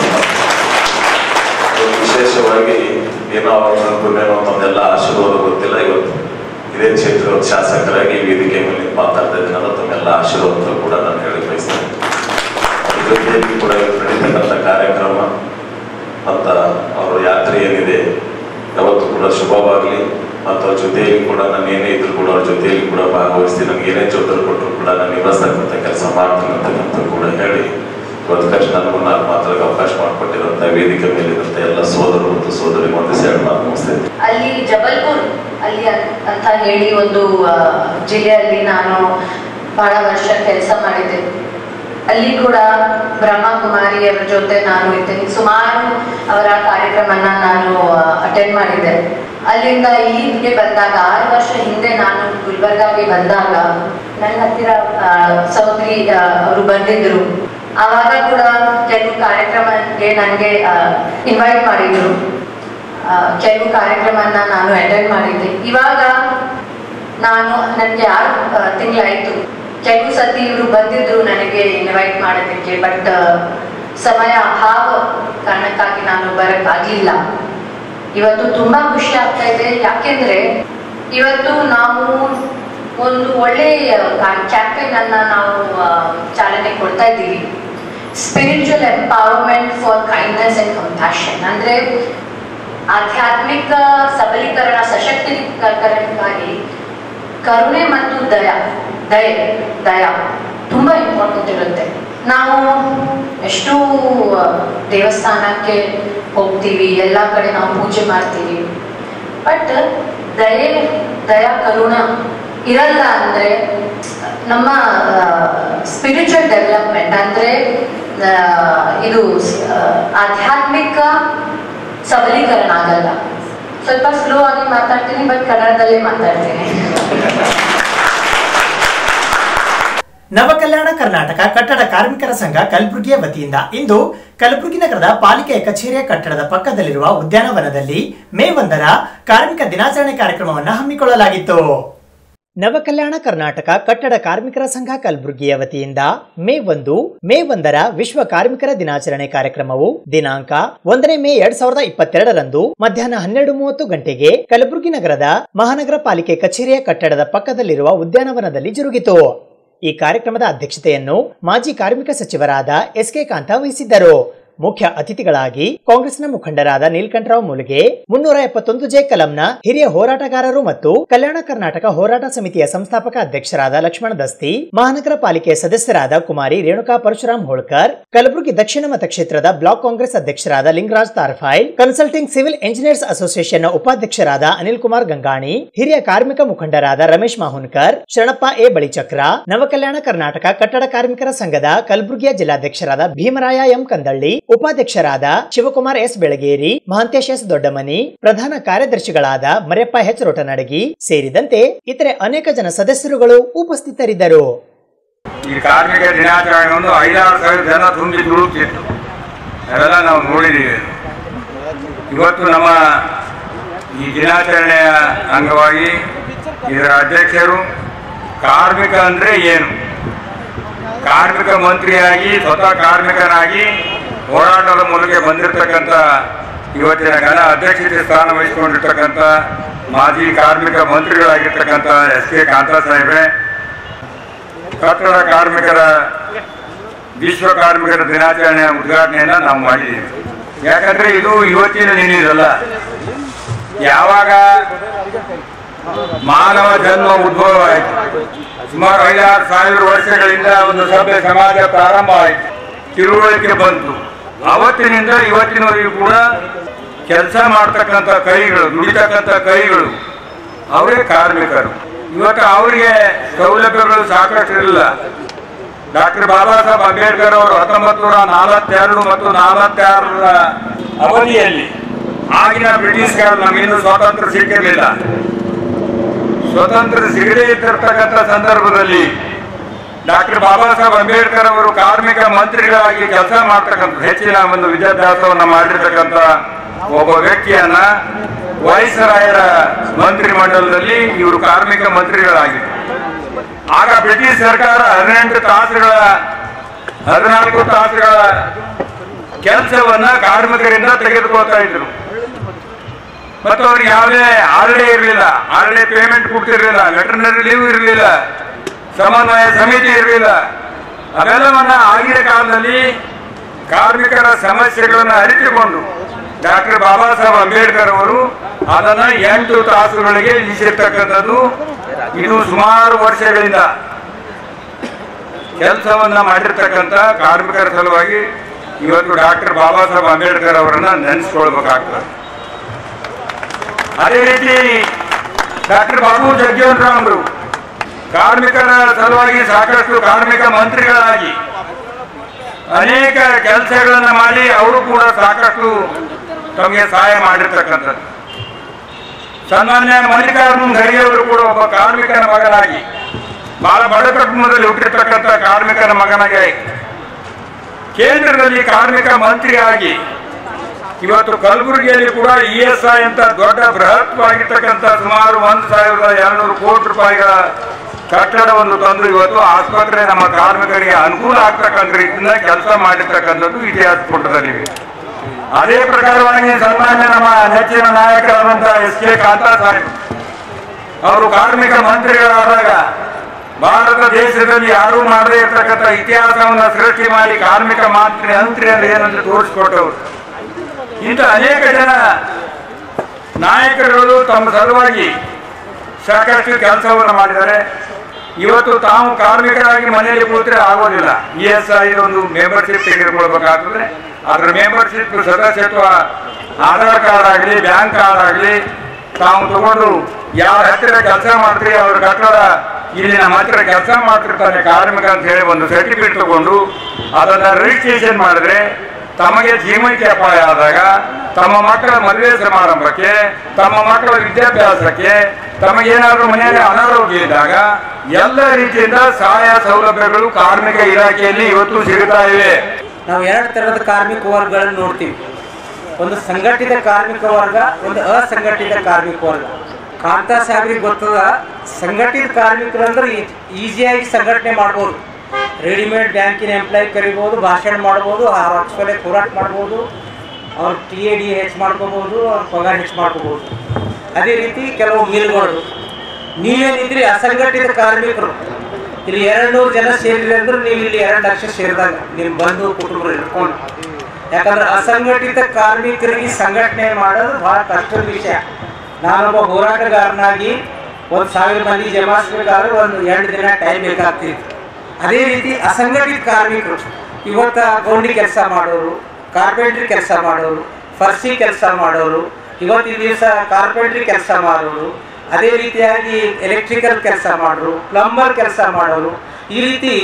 ವಿಶೇಷವಾಗಿ ಏನೋ ಅವ್ರ ಪುಣ್ಯನೋ ತಮ್ಮೆಲ್ಲ ಆಶೀರ್ವಾದ ಗೊತ್ತಿಲ್ಲ ಇವತ್ತು ಇದೇ ಕ್ಷೇತ್ರದ ಶಾಸಕರಾಗಿ ಈ ವೇದಿಕೆ ಮೇಲೆ ಮಾತಾಡ್ತಾ ಇದ್ದೀನಲ್ಲ ತಮ್ಮೆಲ್ಲ ಆಶೀರ್ವಾದ ಕೂಡ ನಾನು ಹೇಳಿ ಬಯಸ್ತೇನೆ ಜೊತೆಯಲ್ಲಿ ಕೂಡ ಇವತ್ತು ನಡೀತಕ್ಕಂಥ ಕಾರ್ಯಕ್ರಮ ಮತ್ತು ಅವರ ಯಾತ್ರೆ ಏನಿದೆ ಯಾವತ್ತೂ ಕೂಡ ಶುಭವಾಗಲಿ ಮತ್ತು ಅವ್ರ ಜೊತೆಯಲ್ಲಿ ಕೂಡ ನಾನು ಏನೇ ಇದ್ರು ಕೂಡ ಅವ್ರ ಜೊತೆಯಲ್ಲಿ ಕೂಡ ಭಾಗವಹಿಸ್ತೀನಿ ನನಗೆ ಏನೇ ಜವಾಬ್ದಾರಿ ಕೊಟ್ಟರು ಕೂಡ ನಾನು ನಿಭಾಯಿಸ್ತಕ್ಕಂಥ ಕೆಲಸ ಮಾಡ್ತೀನಿ ಅಂತಕ್ಕಂಥ ಕೂಡ ಹೇಳಿ ಇವತ್ತು ಕಷ್ಟ ನನಗೂ ನಾನು ಮಾತಾಡಕ್ಕೆ ಅವಕಾಶ ಮಾಡಿಕೊಟ್ಟಿರುವಂಥ ವೇದಿಕೆ ಮೇಲಿರುವಂಥ ಎಲ್ಲ ಸೋದರರು ಮತ್ತು ಸೋದರಿ ಒಂದು ಎರಡು ಮಾತು ಮುಗಿಸ್ತೇನೆ ಅಲ್ಲಿ ಜಬಲ್ಪುರ್ ಅಲ್ಲಿ ಅನ್- ಅಂತ ಹೇಳಿ ಒಂದು ಆ, ಜಿಲ್ಲೆಯಲ್ಲಿ ನಾನು ಬಹಳ ವರ್ಷ ಕೆಲಸ ಮಾಡಿದ್ದೆ ಅಲ್ಲಿ ಕೂಡ ಬ್ರಹ್ಮಕುಮಾರಿಯವರ ಜೊತೆ ನಾನು ಇದ್ದೇನೆ ಸುಮಾರು ಅವರ ಕಾರ್ಯಕ್ರಮನ ನಾನು ಅಟೆಂಡ್ ಮಾಡಿದ್ದೆ ಅಲ್ಲಿಂದ ಇಲ್ಲಿಗೆ ಬಂದಾಗ ಆರು ವರ್ಷ ಹಿಂದೆ ನಾನು ಗುಲ್ಬರ್ಗಾಗೆ ಬಂದಾಗ ನನ್ನ ಹತ್ತಿರ ಆ, ಸಹೋದರಿ ಆ, ಅವರು ಬಂದಿದ್ರು ಆವಾಗ ಕೂಡ ಕೆಲವು ಕಾರ್ಯಕ್ರಮಕ್ಕೆ ನನಗೆ ಇನ್ವೈಟ್ ಮಾಡಿದ್ರು ಆ, ಕೆಲವು ಕಾರ್ಯಕ್ರಮನ ನಾನು ಅಟೆಂಡ್ ಮಾಡಿದ್ದೆ ಇವಾಗ ನಾನು ನನಗೆ ಆರು ತಿಂಗಳಾಯಿತು ಕೆಲವು ಸತಿ ಇವರು ಬಂದಿದ್ರು ನನಗೆ ಇನ್ವೈಟ್ ಮಾಡೋದಕ್ಕೆ ಬಟ್ ಸಮಯ ಅಭಾವ ಕಾರಣಕ್ಕಾಗಿ ನಾನು ಬರೋಕ್ಕಾಗಲಿಲ್ಲ ಇವತ್ತು ತುಂಬಾ ಖುಷಿ ಆಗ್ತಾ ಇದೆ ಯಾಕೆಂದ್ರೆ ಇವತ್ತು ನಾವು ಒಂದು ಒಳ್ಳೆ ಕ್ಯಾಂಪೇನ್ ಅನ್ನ ನಾವು ಆ, ಚಾಲನೆ ಕೊಡ್ತಾ ಇದ್ದೀವಿ spiritual empowerment for kindness and compassion ಅಂದ್ರೆ ಆಧ್ಯಾತ್ಮಿಕ ಸಬಲೀಕರಣ ಸಶಕ್ತೀಕರಣಕ್ಕಾಗಿ ಕರುಣೆ ಮತ್ತು ದಯ ದಯೆ ದಯ ತುಂಬಾ ಇಂಪಾರ್ಟೆಂಟ್ ಇರುತ್ತೆ ನಾವು ಎಷ್ಟು ದೇವಸ್ಥಾನಕ್ಕೆ ಹೋಗ್ತೀವಿ ಎಲ್ಲ ಕಡೆ ನಾವು ಪೂಜೆ ಮಾಡ್ತೀವಿ ಬಟ್ ದಯೆ ದಯಾ ಕರುಣ ಇರಲ್ಲ ಅಂದ್ರೆ ನಮ್ಮ ಸ್ಪಿರಿಚುವಲ್ ಡೆವಲಪ್ಮೆಂಟ್ ಅಂದ್ರೆ ಆ, ಇದು ಆ, ಆಧ್ಯಾತ್ಮಿಕ ಸಬಲೀಕರಣ ಆಗಲ್ಲ ಸ್ವಲ್ಪ ಸ್ಲೋ ಆಗಿ ಮಾತಾಡ್ತೀನಿ ಬಟ್ ಕನ್ನಡದಲ್ಲೇ ಮಾತಾಡ್ತೀನಿ ನವಕಲ್ಯಾಣ ಕರ್ನಾಟಕ ಕಟ್ಟಡ ಕಾರ್ಮಿಕರ ಸಂಘ ಕಲಬುರಗಿಯ ವತಿಯಿಂದ ಇಂದು ಕಲಬುರಗಿ ನಗರದ ಪಾಲಿಕೆಯ ಕಚೇರಿಯ ಕಟ್ಟಡದ ಪಕ್ಕದಲ್ಲಿರುವ ಉದ್ಯಾನವನದಲ್ಲಿ ಮೇ ಒಂದರ ಕಾರ್ಮಿಕ ದಿನಾಚರಣೆ ಕಾರ್ಯಕ್ರಮವನ್ನು ಹಮ್ಮಿಕೊಳ್ಳಲಾಗಿತ್ತು ನವಕಲ್ಯಾಣ ಕರ್ನಾಟಕ ಕಟ್ಟಡ ಕಾರ್ಮಿಕರ ಸಂಘ ಕಲಬುರಗಿಯ ವತಿಯಿಂದ ಮೇ ಒಂದು ಮೇ ಒಂದರ ವಿಶ್ವ ಕಾರ್ಮಿಕರ ದಿನಾಚರಣೆ ಕಾರ್ಯಕ್ರಮವು ದಿನಾಂಕ ಒಂದನೇ ಮೇ ಎರಡ್ ಸಾವಿರದ ಇಪ್ಪತ್ತೆರಡರಂದು ಮಧ್ಯಾಹ್ನ ಹನ್ನೆರಡು ಮೂವತ್ತು ಗಂಟೆಗೆ ಕಲಬುರಗಿ ನಗರದ ಮಹಾನಗರ ಪಾಲಿಕೆ ಕಚೇರಿಯ ಕಟ್ಟಡದ ಪಕ್ಕದಲ್ಲಿರುವ ಉದ್ಯಾನವನದಲ್ಲಿ ಜರುಗಿತು ಈ ಕಾರ್ಯಕ್ರಮದ ಅಧ್ಯಕ್ಷತೆಯನ್ನು ಮಾಜಿ ಕಾರ್ಮಿಕ ಸಚಿವರಾದ ಎಸ್ ಕೆ ಕಾಂತ ವಹಿಸಿದ್ದರು ಮುಖ್ಯ ಅತಿಥಿಗಳಾಗಿ ಕಾಂಗ್ರೆಸ್ನ ಮುಖಂಡರಾದ ನೀಲ್ಕಂಠರಾವ್ ಮುಲುಗೆ ಮುನ್ನೂರ ಎಪ್ಪತ್ತೊಂದು ಜೆ ಕಲಂನ ಹಿರಿಯ ಹೋರಾಟಗಾರರು ಮತ್ತು ಕಲ್ಯಾಣ ಕರ್ನಾಟಕ ಹೋರಾಟ ಸಮಿತಿಯ ಸಂಸ್ಥಾಪಕ ಅಧ್ಯಕ್ಷರಾದ ಲಕ್ಷ್ಮಣ ದಸ್ತಿ ಮಹಾನಗರ ಪಾಲಿಕೆಯ ಸದಸ್ಯರಾದ ಕುಮಾರಿ ರೇಣುಕಾ ಪರಶುರಾಮ್ ಹೋಳ್ಕರ್ ಕಲಬುರಗಿ ದಕ್ಷಿಣ ಮತಕ್ಷೇತ್ರದ ಬ್ಲಾಕ್ ಕಾಂಗ್ರೆಸ್ ಅಧ್ಯಕ್ಷರಾದ Lingaraj Tarfail consulting civil engineers ಅಸೋಸಿಯೇಷನ್ನ ಉಪಾಧ್ಯಕ್ಷರಾದ ಅನಿಲ್ ಕುಮಾರ್ ಗಂಗಾಣಿ ಹಿರಿಯ ಕಾರ್ಮಿಕ ಮುಖಂಡರಾದ ರಮೇಶ್ ಮಾಹುನ್ಕರ್ ಶರಣಪ್ಪ ಎ ಬಳಿಚಕ್ರ ನವಕಲ್ಯಾಣ ಕರ್ನಾಟಕ ಕಟ್ಟಡ ಕಾರ್ಮಿಕರ ಸಂಘದ ಕಲಬುರಗಿಯ ಜಿಲ್ಲಾಧ್ಯಕ್ಷರಾದ ಭೀಮರಾಯ ಎಂ ಕಂದಳ್ಳಿ ಉಪಾಧ್ಯಕ್ಷರಾದ ಶಿವಕುಮಾರ್ ಎಸ್ ಬೆಳಗೇರಿ ಮಹಾಂತೇಶ್ ಎಸ್ ದೊಡ್ಡಮನಿ ಪ್ರಧಾನ ಕಾರ್ಯದರ್ಶಿಗಳಾದ ಮರ್ಯಪ್ಪ ಎಚ್ ರೊಟನಡಗಿ ಸೇರಿದಂತೆ ಇತರೆ ಅನೇಕ ಜನ ಸದಸ್ಯರುಗಳು ಉಪಸ್ಥಿತರಿದ್ದರು ಈ ಕಾರ್ಮಿಕ ದಿನಾಚರಣೆಯನ್ನು ಐದಾರು ಸಾವಿರ ಜನ ತುಂಬಿ ತುಳುಕ್ತಿತ್ತು ಅವೆಲ್ಲ ನಾವು ನೋಡಿದ್ದೀವಿ ಇವತ್ತು ನಮ್ಮ ಈ ದಿನಾಚರಣೆಯ ಅಂಗವಾಗಿ ಇದರ ಅಧ್ಯಕ್ಷರು ಕಾರ್ಮಿಕ ಅಂದರೆ ಏನು ಕಾರ್ಮಿಕ ಮಂತ್ರಿಯಾಗಿ ಸ್ವತಃ ಕಾರ್ಮಿಕನಾಗಿ ಹೋರಾಟದ ಮೂಲಕ ಬಂದಿರತಕ್ಕಂಥ ಇವತ್ತಿನ ಘನ ಅಧ್ಯಕ್ಷತೆ ಸ್ಥಾನ ವಹಿಸಿಕೊಂಡಿರ್ತಕ್ಕಂಥ ಮಾಜಿ ಕಾರ್ಮಿಕ ಮಂತ್ರಿಗಳಾಗಿರ್ತಕ್ಕಂಥ ಎಸ್ ಕೆ ಕಾಂತಾ ಸಾಹೇಬ್ರೆ ಕಟ್ಟಡ ಕಾರ್ಮಿಕರ ವಿಶ್ವ ಕಾರ್ಮಿಕರ ದಿನಾಚರಣೆಯ ಉದ್ಘಾಟನೆಯನ್ನ ನಾವು ಮಾಡಿದ್ದೀವಿ ಯಾಕಂದ್ರೆ ಇದು ಇವತ್ತಿನ ನಿನ್ನಿದಲ್ಲ ಯಾವಾಗ ಮಾನವ ಜನ್ಮ ಉದ್ಭವ ಆಯಿತು ಸುಮಾರು ಐದಾರು ಸಾವಿರ ವರ್ಷಗಳಿಂದ ಒಂದು ಸಭ್ಯ ಸಮಾಜ ಪ್ರಾರಂಭ ಆಯಿತು ತಿಳುವಳಿಕೆ ಬಂತು ಅವತ್ತಿನಿಂದ ಇವತ್ತಿನವರೆಗೂ ಕೂಡ ಕೆಲಸ ಮಾಡ್ತಕ್ಕಂಥ ಕೈಗಳು ದುಡಿತಕ್ಕಂಥ ಕೈಗಳು ಅವರೇ ಕಾರ್ಮಿಕರು ಇವತ್ತು ಅವರಿಗೆ ಸೌಲಭ್ಯಗಳು ಸಾಕಷ್ಟು ಇಲ್ಲ ಡಾಕ್ಟರ್ ಬಾಬಾ ಸಾಹೇಬ್ ಅಂಬೇಡ್ಕರ್ ಅವರು ಹತ್ತೊಂಬತ್ತು ನೂರ ನಲವತ್ತೆರಡು ಮತ್ತು ನಲವತ್ತಾರರ ಅವಧಿಯಲ್ಲಿ ಆಗಿನ ಬ್ರಿಟಿಷ್ಗಳು ನಮಗಿನ್ನೂ ಸ್ವಾತಂತ್ರ್ಯ ಸಿಕ್ಕಿರಲಿಲ್ಲ ಸ್ವತಂತ್ರ ಸಿಗದೇ ಇದ್ದಿರ್ತಕ್ಕಂಥ ಸಂದರ್ಭದಲ್ಲಿ ಡಾಕ್ಟರ್ ಬಾಬಾ ಸಾಹೇಬ್ ಅಂಬೇಡ್ಕರ್ ಅವರು ಕಾರ್ಮಿಕ ಮಂತ್ರಿಗಳಾಗಿ ಕೆಲಸ ಮಾಡ್ತಕ್ಕಂಥ ಹೆಚ್ಚಿನ ಒಂದು ವಿದ್ಯಾಭ್ಯಾಸವನ್ನು ಮಾಡಿರ್ತಕ್ಕಂಥ ಒಬ್ಬ ವ್ಯಕ್ತಿಯನ್ನ ವೈಸರಾಯರ ಮಂತ್ರಿ ಮಂಡಲದಲ್ಲಿ ಇವರು ಕಾರ್ಮಿಕ ಮಂತ್ರಿಗಳಾಗಿದ್ದರು ಆಗ ಬ್ರಿಟಿಷ್ ಸರ್ಕಾರ ಹದಿನೆಂಟು ತಾಸುಗಳ ಹದಿನಾಲ್ಕು ತಾಸುಗಳ ಕೆಲಸವನ್ನ ಕಾರ್ಮಿಕರಿಂದ ತೆಗೆದುಕೊಳ್ತಾ ಇದ್ರು ಮತ್ತು ಅವ್ರಿಗೆ ಯಾವುದೇ ಆರ್ಡೇ ಇರಲಿಲ್ಲ ಆರ್ಡೇ ಪೇಮೆಂಟ್ ಕೊಡ್ತಿರ್ಲಿಲ್ಲ ವೆಟರ್ನರಿ ಲೀವ್ ಇರಲಿಲ್ಲ ಸಮನ್ವಯ ಸಮಿತಿ ಇರಲಿಲ್ಲ ಅವೆಲ್ಲವನ್ನ ಆಗಿನ ಕಾಲದಲ್ಲಿ ಕಾರ್ಮಿಕರ ಸಮಸ್ಯೆಗಳನ್ನು ಅರಿತುಕೊಂಡು ಡಾಕ್ಟರ್ ಬಾಬಾ ಸಾಹೇಬ್ ಅಂಬೇಡ್ಕರ್ ಅವರು ಅದನ್ನ ಎಂಟು ತಾಸುಗಳಿಗೆ ಇಳಿಸಿರ್ತಕ್ಕಂಥದ್ದು ಇದು ಸುಮಾರು ವರ್ಷಗಳಿಂದ ಕೆಲಸವನ್ನ ಮಾಡಿರ್ತಕ್ಕಂಥ ಕಾರ್ಮಿಕರ ಸಲುವಾಗಿ ಇವತ್ತು ಡಾಕ್ಟರ್ ಬಾಬಾ ಸಾಹೇಬ್ ಅಂಬೇಡ್ಕರ್ ಅವರನ್ನ ನೆನೆಸ್ಕೊಳ್ಬೇಕಾಗ್ತದೆ ಅದೇ ರೀತಿ ಡಾಕ್ಟರ್ ಬಾಬು ಜಗಜೀವನ್ ರಾಮ್ರು ಕಾರ್ಮಿಕರ ಸಲುವಾಗಿ ಸಾಕಷ್ಟು ಕಾರ್ಮಿಕ ಮಂತ್ರಿಗಳಾಗಿ ಅನೇಕ ಕೆಲಸಗಳನ್ನ ಮಾಡಿ ಅವರು ಕೂಡ ಸಾಕಷ್ಟು ತಮಗೆ ಸಹಾಯ ಮಾಡಿರ್ತಕ್ಕಂಥದ್ದು ಸನ್ಮಾನ್ಯ ಮಲ್ಲಿಕಾರ್ಜುನ್ ಖರ್ಗೆ ಅವರು ಕೂಡ ಒಬ್ಬ ಕಾರ್ಮಿಕನ ಮಗನಾಗಿ ಬಹಳ ಬಡ ಕುಟುಂಬದಲ್ಲಿ ಹುಟ್ಟಿರ್ತಕ್ಕಂಥ ಕಾರ್ಮಿಕನ ಮಗನಾಗಿ ಕೇಂದ್ರದಲ್ಲಿ ಕಾರ್ಮಿಕ ಮಂತ್ರಿಯಾಗಿ ಇವತ್ತು ಕಲಬುರಗಿಯಲ್ಲಿ ಕೂಡ ಇ ಎಸ್ ಐ ಅಂತ ದೊಡ್ಡ ಬೃಹತ್ವಾಗಿರ್ತಕ್ಕಂಥ ಸುಮಾರು ಒಂದು ಸಾವಿರದ ಎರಡ್ನೂರು ಕೋಟಿ ರೂಪಾಯಿಗಳ ಕಟ್ಟಡವನ್ನು ತಂದು ಇವತ್ತು ಆಸ್ಪತ್ರೆ ನಮ್ಮ ಕಾರ್ಮಿಕರಿಗೆ ಅನುಕೂಲ ಆಗ್ತಕ್ಕಂಥ ರೀತಿಯಿಂದ ಕೆಲಸ ಮಾಡಿರ್ತಕ್ಕಂಥದ್ದು ಇತಿಹಾಸ ಪುಟದಲ್ಲಿವೆ ಅದೇ ಪ್ರಕಾರವಾಗಿ ಸನ್ಮಾನ್ಯ ನಮ್ಮ ನೆಚ್ಚಿನ ನಾಯಕರಾದಂತಹ ಎಸ್ ಕೆ ಕಾಂತಾ ಸಾಹೇಬ್ ಅವರು ಕಾರ್ಮಿಕ ಮಂತ್ರಿಗಳಾದಾಗ ಭಾರತ ದೇಶದಲ್ಲಿ ಯಾರೂ ಮಾಡದೇ ಇರತಕ್ಕಂಥ ಇತಿಹಾಸವನ್ನು ಸೃಷ್ಟಿ ಮಾಡಿ ಕಾರ್ಮಿಕ ಮಾತ್ರ ಅಂತ್ರಿ ಅಂದ್ರೆ ಏನಂತ ತೋರಿಸ್ಕೊಟ್ಟವರು ಇಂಥ ಅನೇಕ ಜನ ನಾಯಕರುಗಳು ತಮ್ಮ ಸಲುವಾಗಿ ಸಾಕಷ್ಟು ಕೆಲಸವನ್ನು ಮಾಡಿದ್ದಾರೆ ಇವತ್ತು ತಾವು ಕಾರ್ಮಿಕರಾಗಿ ಮನೆಯಲ್ಲಿ ಕೂತ್ರೆ ಆಗೋದಿಲ್ಲ ಇ ಎಸ್ ಐ ಒಂದು ಮೆಂಬರ್ಶಿಪ್ ತೆಗೆದುಕೊಳ್ಬೇಕಾಗ್ತದೆ ಅದರ ಮೆಂಬರ್ಶಿಪ್ ಸದಸ್ಯತ್ವ ಆಧಾರ್ ಕಾರ್ಡ್ ಆಗಲಿ ಬ್ಯಾಂಕ್ ಕಾರ್ಡ್ ಆಗಲಿ ತಾವು ತಗೊಂಡು ಯಾರ ಹತ್ತಿರ ಕೆಲಸ ಮಾಡ್ತೀರಿ ಅವ್ರ ಕಟ್ಟಡ ಇಲ್ಲಿ ನಮ್ಮ ಹತ್ತಿರ ಕೆಲಸ ಮಾಡ್ತಿರ್ತಾನೆ ಕಾರ್ಮಿಕ ಅಂತ ಹೇಳಿ ಒಂದು ಸರ್ಟಿಫಿಕೇಟ್ ತಗೊಂಡು ಅದನ್ನ ರಿಜಿಸ್ಟ್ರೇಷನ್ ಮಾಡಿದ್ರೆ ತಮಗೆ ಜೀವನಕ್ಕೆ ಅಪಾಯ ಆದಾಗ ತಮ್ಮ ಮಕ್ಕಳ ಮದುವೆ ಸಮಾರಂಭಕ್ಕೆ ತಮ್ಮ ಮಕ್ಕಳ ವಿದ್ಯಾಭ್ಯಾಸಕ್ಕೆ ತಮಗೇನಾದ್ರೂ ಮನೆಯಲ್ಲಿ ಅನಾರೋಗ್ಯ ಇದ್ದಾಗ ಎಲ್ಲ ರೀತಿಯಿಂದ ಸಹಾಯ ಸೌಲಭ್ಯಗಳು ಕಾರ್ಮಿಕ ಇಲಾಖೆಯಲ್ಲಿ ಇವತ್ತು ಸಿಗುತ್ತಾ ಇವೆ ನಾವು ಎರಡು ಥರದ ಕಾರ್ಮಿಕ ವರ್ಗಗಳನ್ನು ನೋಡ್ತೀವಿ ಒಂದು ಸಂಘಟಿತ ಕಾರ್ಮಿಕ ವರ್ಗ ಒಂದು ಅಸಂಘಟಿತ ಕಾರ್ಮಿಕ ವರ್ಗ ಕಾಂತಾ ಸಾಹೇಬ್ರಿಗೆ ಗೊತ್ತದ ಸಂಘಟಿತ ಕಾರ್ಮಿಕರು ಅಂದ್ರೆ ಈಸಿಯಾಗಿ ಸಂಘಟನೆ ಮಾಡ್ಬೋದು ರೆಡಿಮೇಡ್ ಬ್ಯಾಂಕಿನ ಎಂಪ್ಲಾಯ್ ಕರಿಬೋದು ಭಾಷಣ ಮಾಡ್ಬೋದು ಆ ರೊಕ್ಕ ಹೋರಾಟ ಮಾಡ್ಬೋದು ಅವ್ರ ಟಿ ಎ ಡಿ ಹೆಚ್ಚು ಮಾಡ್ಕೋಬೋದು ಅವ್ರ ಪಗಾರ ಹೆಚ್ಚು ಮಾಡ್ಕೋಬೋದು ಅದೇ ರೀತಿ ಕೆಲವು ಮಿಲ್ಗಳು ನೀವೇನಿದ್ರಿ ಅಸಂಘಟಿತ ಕಾರ್ಮಿಕರು ಇಲ್ಲಿ ಎರಡು ನೂರು ಜನ ಸೇರಿದ್ರೆ ಅಂದ್ರೆ ನೀವು ಇಲ್ಲಿ ಎರಡು ಲಕ್ಷ ಸೇರಿದಾಗ ನಿಮ್ಮ ಬಂಧು ಕುಟುಂಬರು ಇಟ್ಕೊಂಡು ಯಾಕಂದ್ರೆ ಅಸಂಘಟಿತ ಕಾರ್ಮಿಕರಿಗೆ ಸಂಘಟನೆ ಮಾಡೋದು ಬಹಳ ಕಷ್ಟದ ವಿಷಯ ನಾನೊಬ್ಬ ಹೋರಾಟಗಾರನಾಗಿ ಒಂದು ಸಾವಿರ ಮಂದಿ ಜಮಾಯಿಸಬೇಕಾದ್ರೆ ಒಂದು ಎರಡು ದಿನ ಟೈಮ್ ಬೇಕಾಗ್ತಿತ್ತು ಅದೇ ರೀತಿ ಅಸಂಘಟಿತ ಕಾರ್ಮಿಕರು ಇವತ್ತ ಗೌಂಡಿ ಕೆಲಸ ಮಾಡೋರು ಕಾರ್ಪೆಂಟ್ರಿ ಕೆಲಸ ಮಾಡೋರು ಫರ್ಸಿ ಕೆಲಸ ಮಾಡೋರು ಇವತ್ತಿನ ದಿವಸ ಕಾರ್ಪೆಂಟ್ರಿ ಕೆಲಸ ಮಾಡೋರು ಅದೇ ರೀತಿಯಾಗಿ ಎಲೆಕ್ಟ್ರಿಕಲ್ ಕೆಲಸ ಮಾಡೋರು ಪ್ಲಂಬರ್ ಕೆಲಸ ಮಾಡೋರು ಈ ರೀತಿ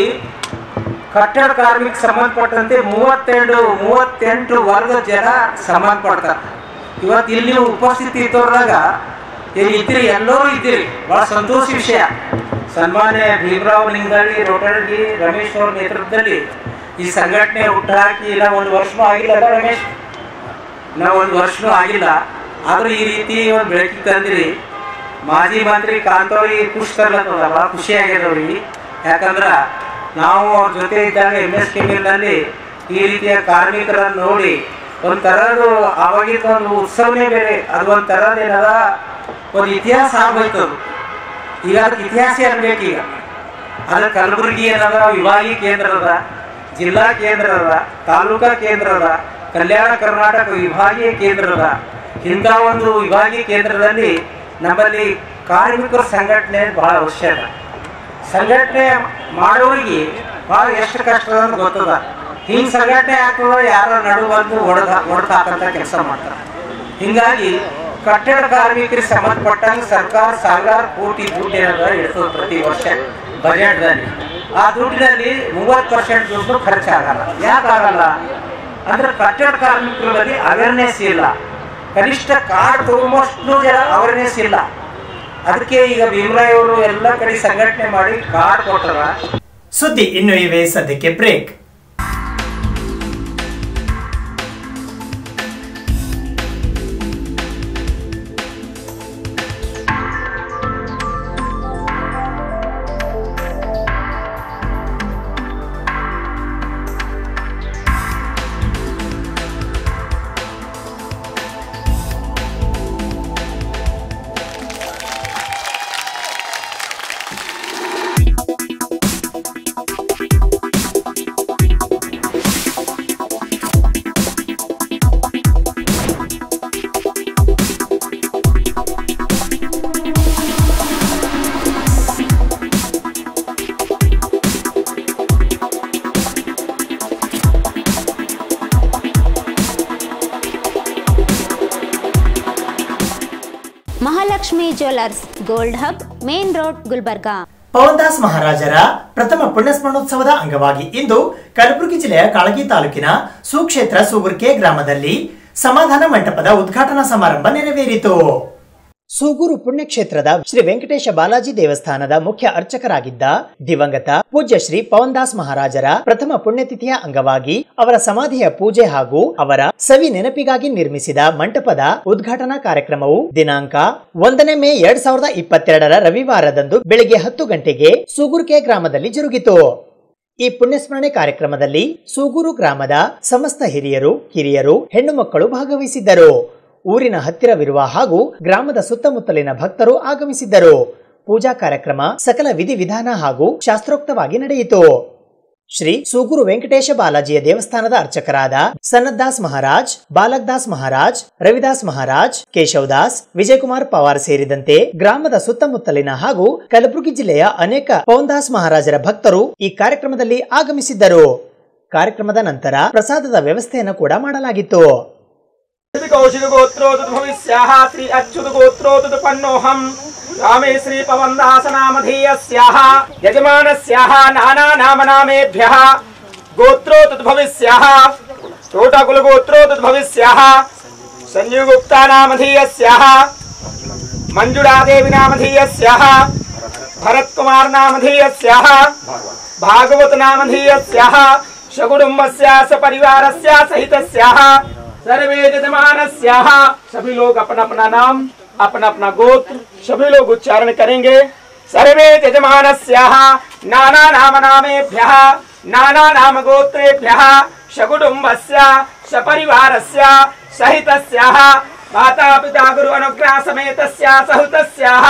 ಕಟ್ಟಡ ಕಾರ್ಮಿಕ ಸಂಬಂಧಪಟ್ಟಂತೆ ಮೂವತ್ತೆರಡು ಮೂವತ್ತೆಂಟು ವರ್ಗದ ಜನ ಸಂಬಂಧಪಡ್ತಾರೆ ಇವತ್ತು ಇಲ್ಲಿ ನೀವು ಉಪಸ್ಥಿತಿ ಇದ್ದವ್ರಾಗ ಇಲ್ಲಿ ಇದ್ದೀರಿ ಎಲ್ಲರೂ ಇದ್ದೀರಿ ಬಹಳ ಸಂತೋಷ ವಿಷಯ ಸನ್ಮಾನ್ಯ ಭೀಮರಾವ್ ಲಿಂಗಳ್ಳಿ ರೋಟರ್ಗಿ ರಮೇಶ್ ಅವ್ರ ನೇತೃತ್ವದಲ್ಲಿ ಈ ಸಂಘಟನೆ ಹುಟ್ಟುಹಾಕಿ ಇಲ್ಲ ಒಂದು ವರ್ಷನೂ ಆಗಿಲ್ಲ ಅಲ್ಲ ರಮೇಶ್ ನಾವು ಒಂದು ವರ್ಷನೂ ಆಗಿಲ್ಲ ಆದ್ರೂ ಈ ರೀತಿ ಒಂದು ಬೆಳಕಿಗೆ ತಂದಿರಿ ಮಾಜಿ ಮಂತ್ರಿ ಕಾಂತವ್ರಿ ಖುಷಿ ತರ್ಲತ್ತದ ಭಾಳ ಖುಷಿ ಆಗ್ಯದವ್ರಿ ಯಾಕಂದ್ರ ನಾವು ಅವ್ರ ಜೊತೆ ಇದ್ದಾಗ ಎಮ್ ಎಸ್ ಕೆ ಮಿಲ್ನಲ್ಲಿ ಈ ರೀತಿಯ ಕಾರ್ಮಿಕರನ್ನು ನೋಡಿ ಒಂಥರದ್ದು ಆವಾಗಿದ್ದ ಒಂದು ಉತ್ಸವನೇ ಬೇರೆ ಅದು ಒಂಥರದ ಏನದ ಒಂದು ಇತಿಹಾಸ ಆಗೋಯ್ತು ಅದು ಈಗ ಅದಕ್ಕೆ ಇತಿಹಾಸ ಅನ್ಬೇಕು ಈಗ ಅದ್ರ ಕಲಬುರಗಿ ಏನದ ವಿಭಾಗೀಯ ಕೇಂದ್ರ ಅದ ಜಿಲ್ಲಾ ಕೇಂದ್ರ ಅದ ತಾಲೂಕಾ ಕೇಂದ್ರ ಅದ ಕಲ್ಯಾಣ ಕರ್ನಾಟಕ ವಿಭಾಗೀಯ ಕೇಂದ್ರ ಅದ ಇಂಥ ಒಂದು ವಿಭಾಗೀಯ ಕೇಂದ್ರದಲ್ಲಿ ನಮ್ಮಲ್ಲಿ ಕಾರ್ಮಿಕರ ಸಂಘಟನೆ ಬಹಳ ಅವಶ್ಯಕ ಸಂಘಟನೆ ಮಾಡೋರಿಗೆ ಭಾಳ ಎಷ್ಟು ಕಷ್ಟ ಅಂತ ಗೊತ್ತದ ಹಿಂಗೆ ಸಂಘಟನೆ ಆಗ್ತದ ಯಾರೋ ನಡು ಬಂದು ಹೊಡೆದ ಹೊಡೆದು ಹಾಕಂತ ಕೆಲಸ ಮಾಡ್ತಾರೆ ಹಿಂಗಾಗಿ ಕಟ್ಟಡ ಕಾರ್ಮಿಕರಿಗೆ ಸಂಬಂಧಪಟ್ಟಂಗೆ ಸರ್ಕಾರ ಸಾವಿರಾರು ಕೋಟಿ ದುಡ್ಡು ಏನದ ಇಡ್ತದೆ ಪ್ರತಿ ವರ್ಷ ಬಜೆಟ್ದಲ್ಲಿ ಆ ದುಡ್ಡಿನಲ್ಲಿ ಮೂವತ್ತು ಪರ್ಸೆಂಟ್ ದುಡ್ಡು ಖರ್ಚಾಗಲ್ಲ ಯಾಕಾಗಲ್ಲ ಅಂದ್ರೆ ಕಟ್ಟಡ ಕಾರ್ಮಿಕರಲ್ಲಿ ಅವೇರ್ನೆಸ್ ಇಲ್ಲ ಕನಿಷ್ಠ ಕಾರ್ಡ್ ತಗೊಂಬಷ್ಟು ಜನ ಅವೇರ್ನೆಸ್ ಇಲ್ಲ ಅದಕ್ಕೆ ಈಗ ಭೀಮರಾಯ್ ಅವರು ಎಲ್ಲ ಕಡೆ ಸಂಘಟನೆ ಮಾಡಿ ಕಾರ್ಡ್ ಕೊಟ್ಟರ ಸುದ್ದಿ ಇನ್ನು ಇವೆ ಸದ್ಯಕ್ಕೆ break Mahalakshmi jewellers gold hub main road Gulbarga Pavandas ಮಹಾರಾಜರ ಪ್ರಥಮ ಪುಣ್ಯಸ್ಮರಣೋತ್ಸವದ ಅಂಗವಾಗಿ ಇಂದು ಕಲಬುರಗಿ ಜಿಲ್ಲೆಯ ಕಾಳಗಿ ತಾಲೂಕಿನ ಸುಕ್ಷೇತ್ರ ಸೂಗುರ್ಕೆ ಗ್ರಾಮದಲ್ಲಿ ಸಮಾಧಾನ ಮಂಟಪದ ಉದ್ಘಾಟನಾ ಸಮಾರಂಭ ನೆರವೇರಿತು ಸೂಗೂರು ಪುಣ್ಯಕ್ಷೇತ್ರದ ಶ್ರೀ ವೆಂಕಟೇಶ ಬಾಲಾಜಿ ದೇವಸ್ಥಾನದ ಮುಖ್ಯ ಅರ್ಚಕರಾಗಿದ್ದ ದಿವಂಗತ ಪೂಜ್ಯ ಶ್ರೀ ಪವನ್ದಾಸ್ ಮಹಾರಾಜರ ಪ್ರಥಮ ಪುಣ್ಯತಿಥಿಯ ಅಂಗವಾಗಿ ಅವರ ಸಮಾಧಿಯ ಪೂಜೆ ಹಾಗೂ ಅವರ ಸವಿ ನೆನಪಿಗಾಗಿ ನಿರ್ಮಿಸಿದ ಮಂಟಪದ ಉದ್ಘಾಟನಾ ಕಾರ್ಯಕ್ರಮವು ದಿನಾಂಕ ಒಂದನೇ ಮೇ ಎರಡ್ ಸಾವಿರದ ಇಪ್ಪತ್ತೆರಡರ ರವಿವಾರದಂದು ಬೆಳಿಗ್ಗೆ ಹತ್ತು ಗಂಟೆಗೆ ಸೂಗುರ್ಕೆ ಗ್ರಾಮದಲ್ಲಿ ಜರುಗಿತು ಈ ಪುಣ್ಯಸ್ಮರಣೆ ಕಾರ್ಯಕ್ರಮದಲ್ಲಿ ಸೂಗೂರು ಗ್ರಾಮದ ಸಮಸ್ತ ಹಿರಿಯರು ಕಿರಿಯರು ಹೆಣ್ಣು ಮಕ್ಕಳು ಭಾಗವಹಿಸಿದ್ದರು ಊರಿನ ಹತ್ತಿರವಿರುವ ಹಾಗೂ ಗ್ರಾಮದ ಸುತ್ತಮುತ್ತಲಿನ ಭಕ್ತರು ಆಗಮಿಸಿದ್ದರು ಪೂಜಾ ಕಾರ್ಯಕ್ರಮ ಸಕಲ ವಿಧಿವಿಧಾನ ಹಾಗೂ ಶಾಸ್ತ್ರೋಕ್ತವಾಗಿ ನಡೆಯಿತು ಶ್ರೀ ಸೂಗುರು ವೆಂಕಟೇಶ ಬಾಲಾಜಿಯ ದೇವಸ್ಥಾನದ ಅರ್ಚಕರಾದ ಸನ್ನದ್ದಾಸ್ ಮಹಾರಾಜ್ ಬಾಲಕ್ದಾಸ್ ಮಹಾರಾಜ್ ರವಿದಾಸ್ ಮಹಾರಾಜ್ ಕೇಶವದಾಸ್ ವಿಜಯಕುಮಾರ್ ಪವಾರ್ ಸೇರಿದಂತೆ ಗ್ರಾಮದ ಸುತ್ತಮುತ್ತಲಿನ ಹಾಗೂ ಕಲಬುರಗಿ ಜಿಲ್ಲೆಯ ಅನೇಕ ಪವನ್ದಾಸ್ ಮಹಾರಾಜರ ಭಕ್ತರು ಈ ಕಾರ್ಯಕ್ರಮದಲ್ಲಿ ಆಗಮಿಸಿದ್ದರು ಕಾರ್ಯಕ್ರಮದ ನಂತರ ಪ್ರಸಾದದ ವ್ಯವಸ್ಥೆಯನ್ನು ಕೂಡ ಮಾಡಲಾಗಿತ್ತು ಕೌಶಿಕ ಗೋತ್ರೋದುದ್ಭವಿಸ್ಯಾಹ ಶ್ರೀ ಅಚ್ಯುತ ಗೋತ್ರೋದುಪನ್ನೋಹಂ ರಾಮೇ ಶ್ರೀ ಪವಂದಾಸನಾಮಧೇಯಸ್ಯಾಹ ಯಜಮಾನಸ್ಯಾಹ ನಾನಾ ನಾಮನಾಮೇಭ್ಯಃ ಗೋತ್ರೋದುದ್ಭವಿಸ್ಯಾಹ ತೋಟಕುಲಗೋತ್ರೋದುದ್ಭವಿಸ್ಯಾಹ ಸಂಜೀವಗುಪ್ತಾನಾಮಧೇಯಸ್ಯಾಹ ಮಂಜುಳಾದೇವಿ ನಾಮಧೇಯಸ್ಯಾಹ ಭರತ್ಕುಮಾರ್ ನಾಮಧೇಯಸ್ಯಾಹ भागवत नामधीयस्याः सकुटुम्बस्या सपरिवारस्या सहितस्याः सर्वे यजमानस्याः सभी लोग अपना अपना नाम अपना अपना गोत्र सभी लोग उच्चारण करेंगे सर्वे यजमानस्याः नाना नाम नामेभ्यः नाना नाम गोत्रेभ्यः सकुटुम्बस्य सपरिवारस्य सहितस्याः माता पिता गुरु अनुग्रह समेतस्या सहुतस्याः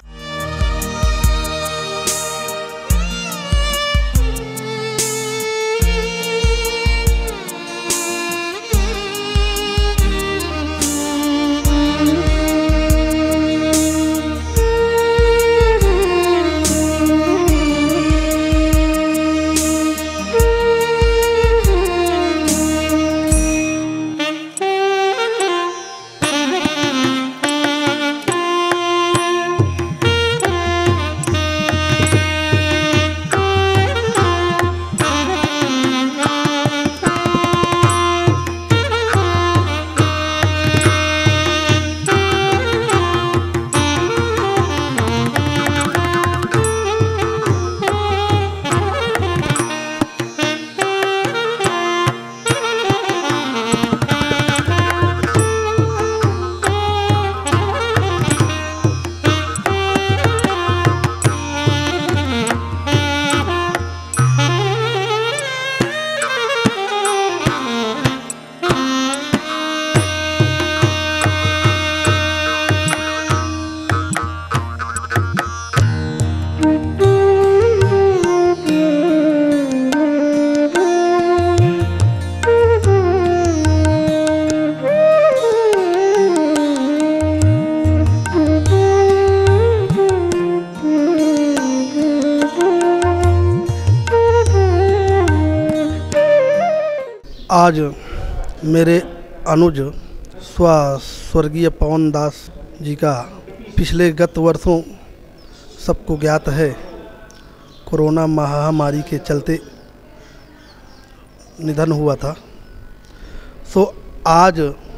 आज मेरे अनुज स्व स्वर्गीय पवन दास जी का पिछले गत वर्षों सबको ज्ञात है कोरोना महामारी के चलते निधन हुआ था सो आज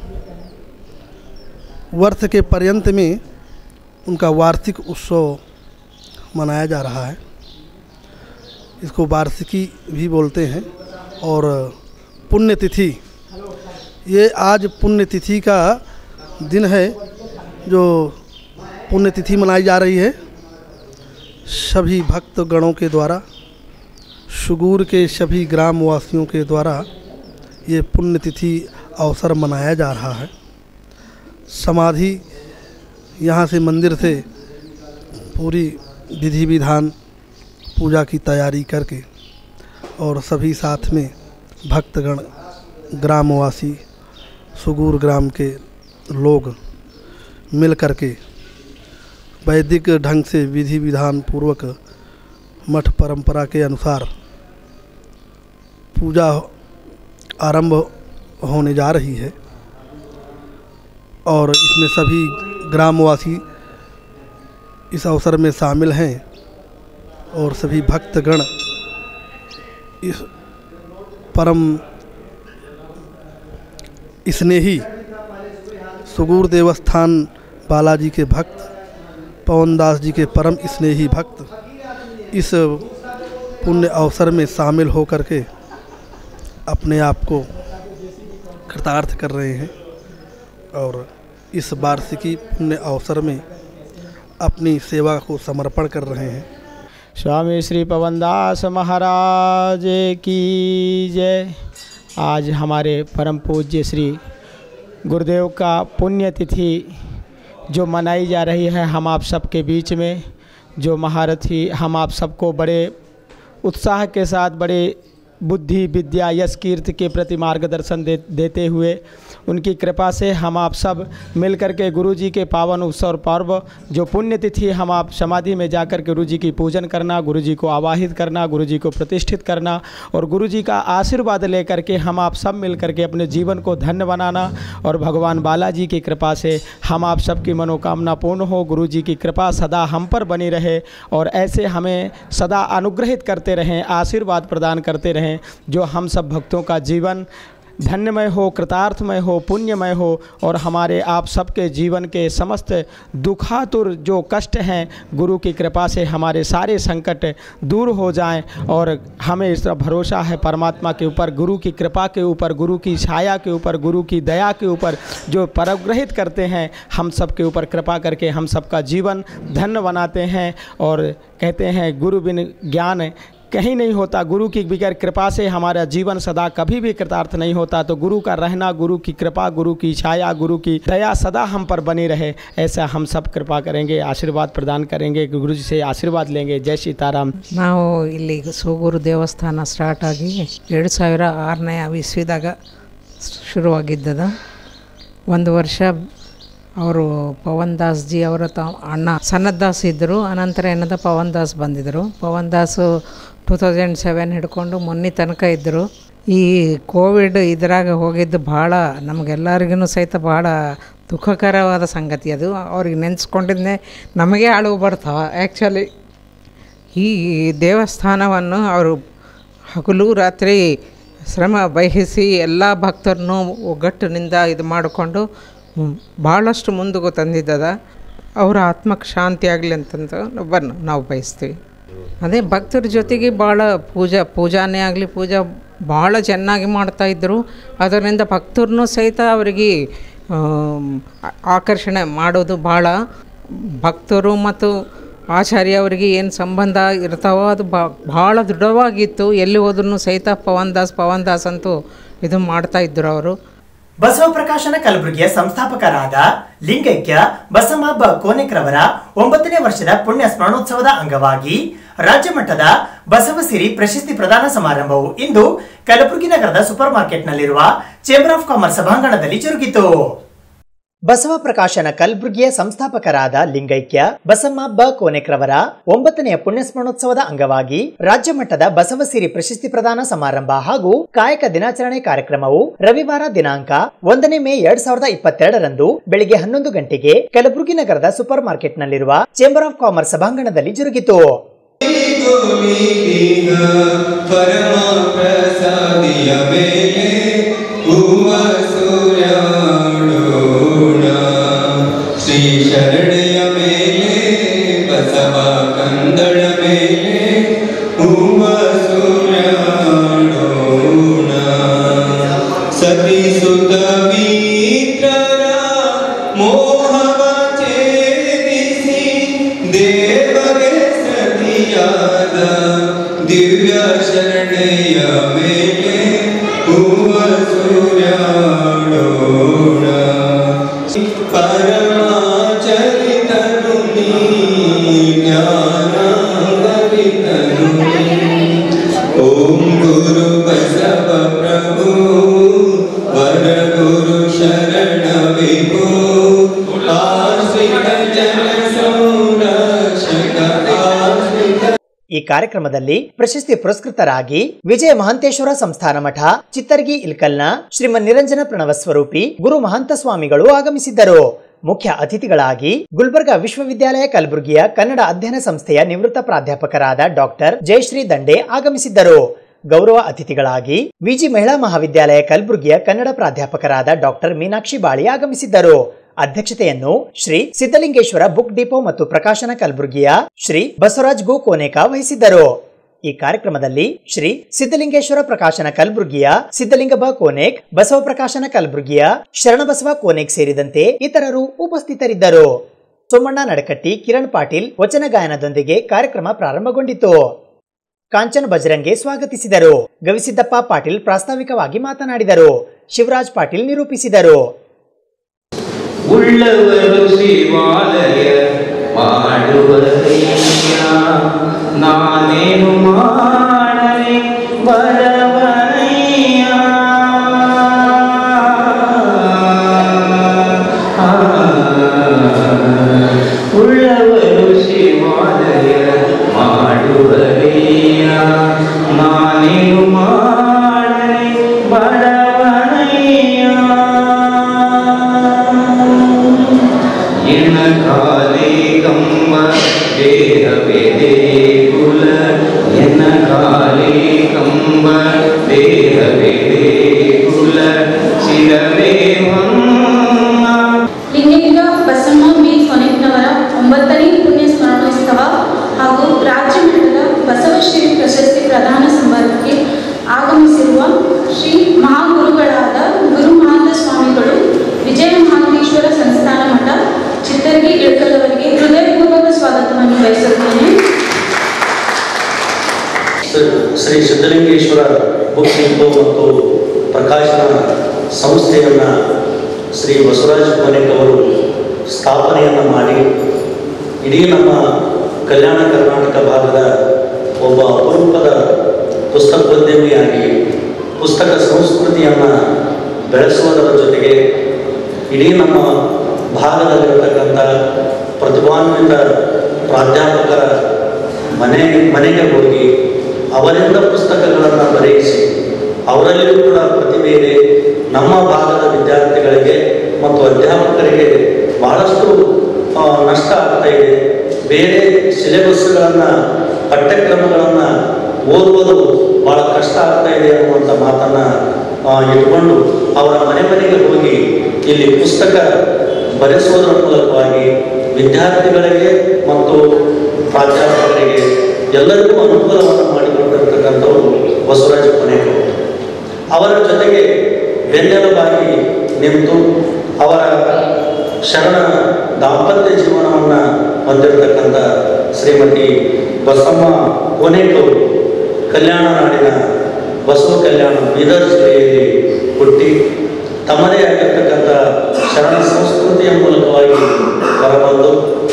वर्ष के पर्यंत में उनका वार्षिक उत्सव मनाया जा रहा है इसको वार्षिकी भी बोलते हैं और पुण्यतिथि ये आज पुण्यतिथि का दिन है जो पुण्यतिथि मनाई जा रही है सभी भक्त गणों के द्वारा सुगूर के सभी ग्रामवासियों के द्वारा ये पुण्यतिथि अवसर मनाया जा रहा है समाधि यहाँ से मंदिर से पूरी विधि विधान पूजा की तैयारी करके और सभी साथ में भक्तगण ग्रामवासी सुगूर ग्राम के लोग मिल करके वैदिक ढंग से विधि विधान पूर्वक मठ परंपरा के अनुसार पूजा आरंभ होने जा रही है और इसमें सभी ग्रामवासी इस अवसर में शामिल हैं और सभी भक्तगण इस परम स्नेही सुगूर देवस्थान बालाजी के भक्त पवन दास जी के परम स्नेही भक्त इस पुण्य अवसर में शामिल होकर के अपने आप को कृतार्थ कर रहे हैं और इस वार्षिकी पुण्य अवसर में अपनी सेवा को समर्पण कर रहे हैं स्वामी श्री पवनदास महाराज की जय आज हमारे परम पूज्य श्री गुरुदेव का पुण्यतिथि जो मनाई जा रही है हम आप सबके बीच में जो महारथी हम आप सबको बड़े उत्साह के साथ बड़े बुद्धि विद्या यश कीर्ति के प्रति मार्गदर्शन दे, देते हुए उनकी कृपा से हम आप सब मिलकर के गुरु जी के पावन उत्सव पर्व जो पुण्यतिथि हम आप समाधि में जाकर के गुरु जी की पूजन करना गुरु जी को आवाहित करना गुरु जी को प्रतिष्ठित करना और गुरु जी का आशीर्वाद लेकर के हम आप सब मिल करके अपने जीवन को धन्य बनाना और भगवान बालाजी की कृपा से हम आप सबकी मनोकामना पूर्ण हो गुरु जी की कृपा सदा हम पर बनी रहे और ऐसे हमें सदा अनुग्रहित करते रहें आशीर्वाद प्रदान करते रहें जो हम सब भक्तों का जीवन धन्यमय हो कृतार्थमय हो पुण्यमय हो और हमारे आप सबके जीवन के समस्त दुखातुर जो कष्ट हैं गुरु की कृपा से हमारे सारे संकट दूर हो जाएं और हमें इस भरोसा है परमात्मा के ऊपर गुरु की कृपा के ऊपर गुरु की छाया के ऊपर गुरु की दया के ऊपर जो परग्रहित करते हैं हम सब के ऊपर कृपा करके हम सबका जीवन धन्य बनाते हैं और कहते हैं गुरु बिन ज्ञान कहीं नहीं होता गुरु की बगैर कृपा से हमारा जीवन सदा कभी भी कृतार्थ नहीं होता तो गुरु का रहना गुरु की कृपा गुरु की छाया गुरु की दया सदा हम पर बनी रहे ऐसा हम सब कृपा करेंगे आशीर्वाद प्रदान करेंगे गुरु जी से आशीर्वाद लेंगे जय सीताराम ನಾವು ಇಲ್ಲಿ ಸೂಗೂರು ದೇವಸ್ಥಾನ ಸ್ಟಾರ್ಟ್ ಆಗಿ ಎರಡು ಸಾವಿರ ಆರನೇ ಇಸ್ವಿದಾಗ ಶುರುವಾಗಿದ್ದದ ಒಂದು ವರ್ಷ ಅವರು ಪವನ್ ದಾಸ್ ಜಿ ಅವರ ತ ಅಣ್ಣ ಸನತ್ ದಾಸ್ ಇದ್ದರು ಅನಂತರ ಏನದ ಪವನ್ ದಾಸ್ ಬಂದಿದ್ದರು Pavan Das two thousand seven ಹಿಡ್ಕೊಂಡು ಮೊನ್ನೆ ತನಕ ಇದ್ದರು ಈ ಕೋವಿಡ್ ಇದ್ರಾಗ ಹೋಗಿದ್ದು ಭಾಳ ನಮಗೆಲ್ಲರಿಗೂ ಸಹಿತ ಭಾಳ ದುಃಖಕರವಾದ ಸಂಗತಿ ಅದು ಅವ್ರಿಗೆ ನೆನೆಸ್ಕೊಂಡಿದ್ದೇ ನಮಗೆ ಅಳುವು ಬರ್ತಾವೆ ಆ್ಯಕ್ಚುಲಿ ಈ ದೇವಸ್ಥಾನವನ್ನು ಅವರು ಹಗಲು ರಾತ್ರಿ ಶ್ರಮ ವಹಿಸಿ ಎಲ್ಲ ಭಕ್ತರನ್ನು ಒಗ್ಗಟ್ಟಿನಿಂದ ಇದು ಮಾಡಿಕೊಂಡು ಭಾಳಷ್ಟು ಮುಂದಕ್ಕೆ ತಂದಿದ್ದದ ಅವರ ಆತ್ಮಕ್ಕೆ ಶಾಂತಿ ಆಗಲಿ ಅಂತಂದು ಬನ್ನು ನಾವು ಬಯಸ್ತೀವಿ ಅದೇ ಭಕ್ತರ ಜೊತೆಗೆ ಭಾಳ ಪೂಜಾ ಪೂಜಾನೇ ಆಗಲಿ ಪೂಜಾ ಭಾಳ ಚೆನ್ನಾಗಿ ಮಾಡ್ತಾಯಿದ್ರು ಅದರಿಂದ ಭಕ್ತರನ್ನು ಸಹಿತ ಅವರಿಗೆ ಆಕರ್ಷಣೆ ಮಾಡೋದು ಭಾಳ ಭಕ್ತರು ಮತ್ತು ಆಚಾರ್ಯ ಅವರಿಗೆ ಏನು ಸಂಬಂಧ ಇರ್ತಾವೋ ಅದು ಭಾಳ ದೃಢವಾಗಿತ್ತು ಎಲ್ಲಿ ಹೋದ್ರೂ ಸಹಿತ ಪವನ್ ದಾಸ್ ಪವನ್ ದಾಸ್ ಅಂತೂ ಇದು ಮಾಡ್ತಾಯಿದ್ರು ಅವರು ಬಸವ ಪ್ರಕಾಶನ ಕಲಬುರಗಿಯ ಸಂಸ್ಥಾಪಕರಾದ ಲಿಂಗೈಕ್ಯ ಬಸಮಾಬ್ಬ ಕೋನೆಕ್ರವರ ಒಂಬತ್ತನೇ ವರ್ಷದ ಪುಣ್ಯ ಸ್ಮರಣೋತ್ಸವದ ಅಂಗವಾಗಿ ರಾಜ್ಯ ಮಟ್ಟದ ಬಸವಸಿರಿ ಪ್ರಶಸ್ತಿ ಪ್ರದಾನ ಸಮಾರಂಭವು ಇಂದು ಕಲಬುರಗಿ ನಗರದ ಸೂಪರ್ ಮಾರ್ಕೆಟ್ನಲ್ಲಿರುವ ಚೇಂಬರ್ ಆಫ್ ಕಾಮರ್ಸ್ ಸಭಾಂಗಣದಲ್ಲಿ ಜರುಗಿತು ಬಸವ ಪ್ರಕಾಶನ ಕಲಬುರಗಿಯ ಸಂಸ್ಥಾಪಕರಾದ ಲಿಂಗೈಕ್ಯ ಬಸಮ್ಮ ಬ ಕೋನೆಕ್ರವರ ಒಂಬತ್ತನೆಯ ಪುಣ್ಯಸ್ಮರಣೋತ್ಸವದ ಅಂಗವಾಗಿ ರಾಜ್ಯ ಮಟ್ಟದ ಬಸವಸಿರಿ ಪ್ರಶಸ್ತಿ ಪ್ರದಾನ ಸಮಾರಂಭ ಹಾಗೂ ಕಾಯಕ ದಿನಾಚರಣೆ ಕಾರ್ಯಕ್ರಮವು ರವಿವಾರ ದಿನಾಂಕ ಒಂದನೇ ಮೇ ಎರಡ್ ಸಾವಿರದ ಇಪ್ಪತ್ತೆರಡರಂದು ಬೆಳಿಗ್ಗೆ ಹನ್ನೊಂದು ಗಂಟೆಗೆ ಕಲಬುರಗಿ ನಗರದ ಸೂಪರ್ ಮಾರ್ಕೆಟ್ನಲ್ಲಿರುವ ಚೇಂಬರ್ ಆಫ್ ಕಾಮರ್ಸ್ ಸಭಾಂಗಣದಲ್ಲಿ ಜರುಗಿತು ಪರಮ ಪ್ರಸಾದಿಯ ಮೇಲೆ ಹೂವ ಸೂರ್ಯಾಡೋಣ ಶ್ರೀ ಶರಣೆಯ ಮೇಲೆ ಬಸವ ಕಂದಳ ಮೇಲೆ ಹೂವ ಸೂರ್ಯಾಡೋಣ ಸತಿ ಸುತ ವೀತ್ರರ ಮೋಹವ ಛೇದಿಸಿ ದೇವಗೆ ಸತಿಯಾದ ದಿವ್ಯ ಶರಣೆಯ ಮೇಲೆ ಹೂವ ಸೂರ್ಯಾಡೋಣ ಪರಮಾಚರಿತನು ನೀ ಜ್ಞಾನಾಗರಿತನು ನೀ ಓಂ ಗುರು ಬಸವ ಪ್ರಭು ವರ ಗುರು ಶರಣ ವಿಭು ಆಶ್ರಿತ ಜನ ಸಂರಕ್ಷಕ ಆಶ್ರಿತ ಈ ಕಾರ್ಯಕ್ರಮದಲ್ಲಿ ಪ್ರಶಸ್ತಿ ಪುರಸ್ಕೃತರಾಗಿ ವಿಜಯ ಮಹಂತೇಶ್ವರ ಸಂಸ್ಥಾನ ಮಠ ಚಿತ್ತರ್ಗಿ ಇಲ್ಕಲ್ನ ಶ್ರೀಮನ್ ನಿರಂಜನ ಪ್ರಣವ ಸ್ವರೂಪಿ ಗುರು ಮಹಂತ ಸ್ವಾಮಿಗಳು ಆಗಮಿಸಿದ್ದರು ಮುಖ್ಯ ಅತಿಥಿಗಳಾಗಿ ಗುಲ್ಬರ್ಗಾ ವಿಶ್ವವಿದ್ಯಾಲಯ ಕಲಬುರಗಿಯ ಕನ್ನಡ ಅಧ್ಯಯನ ಸಂಸ್ಥೆಯ ನಿವೃತ್ತ ಪ್ರಾಧ್ಯಾಪಕರಾದ ಡಾಕ್ಟರ್ ಜಯಶ್ರೀ ದಂಡೆ ಆಗಮಿಸಿದ್ದರು ಗೌರವ ಅತಿಥಿಗಳಾಗಿ ವಿಜಿ ಮಹಿಳಾ ಮಹಾವಿದ್ಯಾಲಯ ಕಲಬುರಗಿಯ ಕನ್ನಡ ಪ್ರಾಧ್ಯಾಪಕರಾದ ಡಾಕ್ಟರ್ ಮೀನಾಕ್ಷಿ ಬಾಳಿ ಆಗಮಿಸಿದ್ದರು ಅಧ್ಯಕ್ಷತೆಯನ್ನು ಶ್ರೀ ಸಿದ್ದಲಿಂಗೇಶ್ವರ ಬುಕ್ ಡಿಪೋ ಮತ್ತು ಪ್ರಕಾಶನ ಕಲಬುರಗಿಯ ಶ್ರೀ ಬಸವರಾಜ್ ಗೋ ಕೋನೇಕ ವಹಿಸಿದ್ದರು ಈ ಕಾರ್ಯಕ್ರಮದಲ್ಲಿ ಶ್ರೀ ಸಿದ್ದಲಿಂಗೇಶ್ವರ ಪ್ರಕಾಶನ ಕಲಬುರಗಿಯ ಸಿದ್ದಲಿಂಗಬ ಕೋನೇಕ್ ಬಸವ ಪ್ರಕಾಶನ ಕಲಬುರಗಿಯ ಶರಣಬಸವ ಕೋನೇಕ್ ಸೇರಿದಂತೆ ಇತರರು ಉಪಸ್ಥಿತರಿದ್ದರು ಸೋಮಣ್ಣ ನಡಕಟ್ಟಿ ಕಿರಣ್ ಪಾಟೀಲ್ ವಚನ ಗಾಯನದೊಂದಿಗೆ ಕಾರ್ಯಕ್ರಮ ಪ್ರಾರಂಭಗೊಂಡಿತು ಕಾಂಚನ್ ಬಜರಂಗೆ ಸ್ವಾಗತಿಸಿದರು ಗವಿಸಿದ್ದಪ್ಪ ಪಾಟೀಲ್ ಪ್ರಾಸ್ತಾವಿಕವಾಗಿ ಮಾತನಾಡಿದರು ಶಿವರಾಜ್ ಪಾಟೀಲ್ ನಿರೂಪಿಸಿದರು ಉಳ್ಳವರು ಶಿವಾಲಯ ಮಾಡುವ ಒಂಬತ್ತನೇ ಪುಣ್ಯ ಸ್ಮರಣೋತ್ಸವ ಹಾಗೂ ರಾಜ್ಯ ಮಟ್ಟದ ಬಸವಶ್ರೀ ಪ್ರಶಸ್ತಿ ಪ್ರದಾನ ಸಮಾರಂಭಕ್ಕೆ ಆಗಮಿಸಿರುವ ಶ್ರೀ ಮಹಾಗುರುಗಳಾದ ಗುರು ಮಹಾಂತ ಸ್ವಾಮಿಗಳು ವಿಜಯ ಮಹಾಂತೇಶ್ವರ ಸಂಸ್ಥಾನ ಮಠ ಚಿತ್ತರ್ಗಿ ಇಳಕಲವರಿಗೆ ಹೃದಯಪೂರ್ವಕ ಸ್ವಾಗತವನ್ನು ಬಯಸುತ್ತೇನೆ ಶ್ರೀ ಸಿದ್ಧಲಿಂಗೇಶ್ವರ ಬುಕ್ ಡಿಪೋ ಮತ್ತು ಪ್ರಕಾಶನ ಸಂಸ್ಥೆಯನ್ನು ಶ್ರೀ ಬಸವರಾಜ ಕೋನೆಕ್ ಅವರು ಸ್ಥಾಪನೆಯನ್ನು ಮಾಡಿ ಇಡೀ ನಮ್ಮ ಕಲ್ಯಾಣ ಕರ್ನಾಟಕ ಭಾಗದ ಒಬ್ಬ ಅಪರೂಪದ ಪುಸ್ತಕೋದ್ಯಮಿಯಾಗಿ ಪುಸ್ತಕ ಸಂಸ್ಕೃತಿಯನ್ನು ಬೆಳೆಸುವುದರ ಜೊತೆಗೆ ಇಡೀ ನಮ್ಮ ಭಾಗದಲ್ಲಿರತಕ್ಕಂಥ ಪ್ರತಿಭಾನ್ವಿತ ಪ್ರಾಧ್ಯಾಪಕರ ಮನೆ ಮನೆಗೆ ಹೋಗಿ ಅವರಿಂದ ಪುಸ್ತಕಗಳನ್ನು ಬರೆಯಿಸಿ ಅವರಲ್ಲಿಯೂ ಕೂಡ ಪ್ರತಿಭೆ ಇದೆ ನಮ್ಮ ಭಾಗದ ವಿದ್ಯಾರ್ಥಿಗಳಿಗೆ ಮತ್ತು ಅಧ್ಯಾಪಕರಿಗೆ ಬಹಳಷ್ಟು ಆ, ನಷ್ಟ ಆಗ್ತಾ ಇದೆ ಬೇರೆ ಸಿಲೆಬಸ್ಗಳನ್ನು ಪಠ್ಯಕ್ರಮಗಳನ್ನು ಓದುವುದು ಭಾಳ ಕಷ್ಟ ಆಗ್ತಾ ಇದೆ ಅನ್ನುವಂಥ ಮಾತನ್ನು ಇಟ್ಕೊಂಡು ಅವರ ಮನೆ ಮನೆಗೆ ಹೋಗಿ ಇಲ್ಲಿ ಪುಸ್ತಕ ಬರೆಸುವುದರ ಮೂಲಕವಾಗಿ ವಿದ್ಯಾರ್ಥಿಗಳಿಗೆ ಮತ್ತು ಪ್ರಾಧ್ಯಾಪಕರಿಗೆ ಎಲ್ಲರಿಗೂ ಅನುಕೂಲವನ್ನು ಮಾಡಿಕೊಟ್ಟಿರ್ತಕ್ಕಂಥವರು ಬಸವರಾಜ ಕೊನೆಯವರು ಅವರ ಜೊತೆಗೆ ಬೆನ್ನೆಲುಬಾಗಿ ನಿಂತು ಅವರ ಶರಣ ದಾಂಪತ್ಯ ಜೀವನವನ್ನು ಹೊಂದಿರತಕ್ಕಂಥ ಶ್ರೀಮತಿ ಬಸಮ್ಮ ಕೋನೇಕವರು ಕಲ್ಯಾಣ ನಾಡಿನ ಬಸವ ಕಲ್ಯಾಣ ಬೀದರ್ ಜಿಲ್ಲೆಯಲ್ಲಿ ಹುಟ್ಟಿ ತಮ್ಮದೇ ಆಗಿರ್ತಕ್ಕಂಥ ಶರಣ ಸಂಸ್ಕೃತಿಯ ಮೂಲಕವಾಗಿ ಹೊರಬಂದು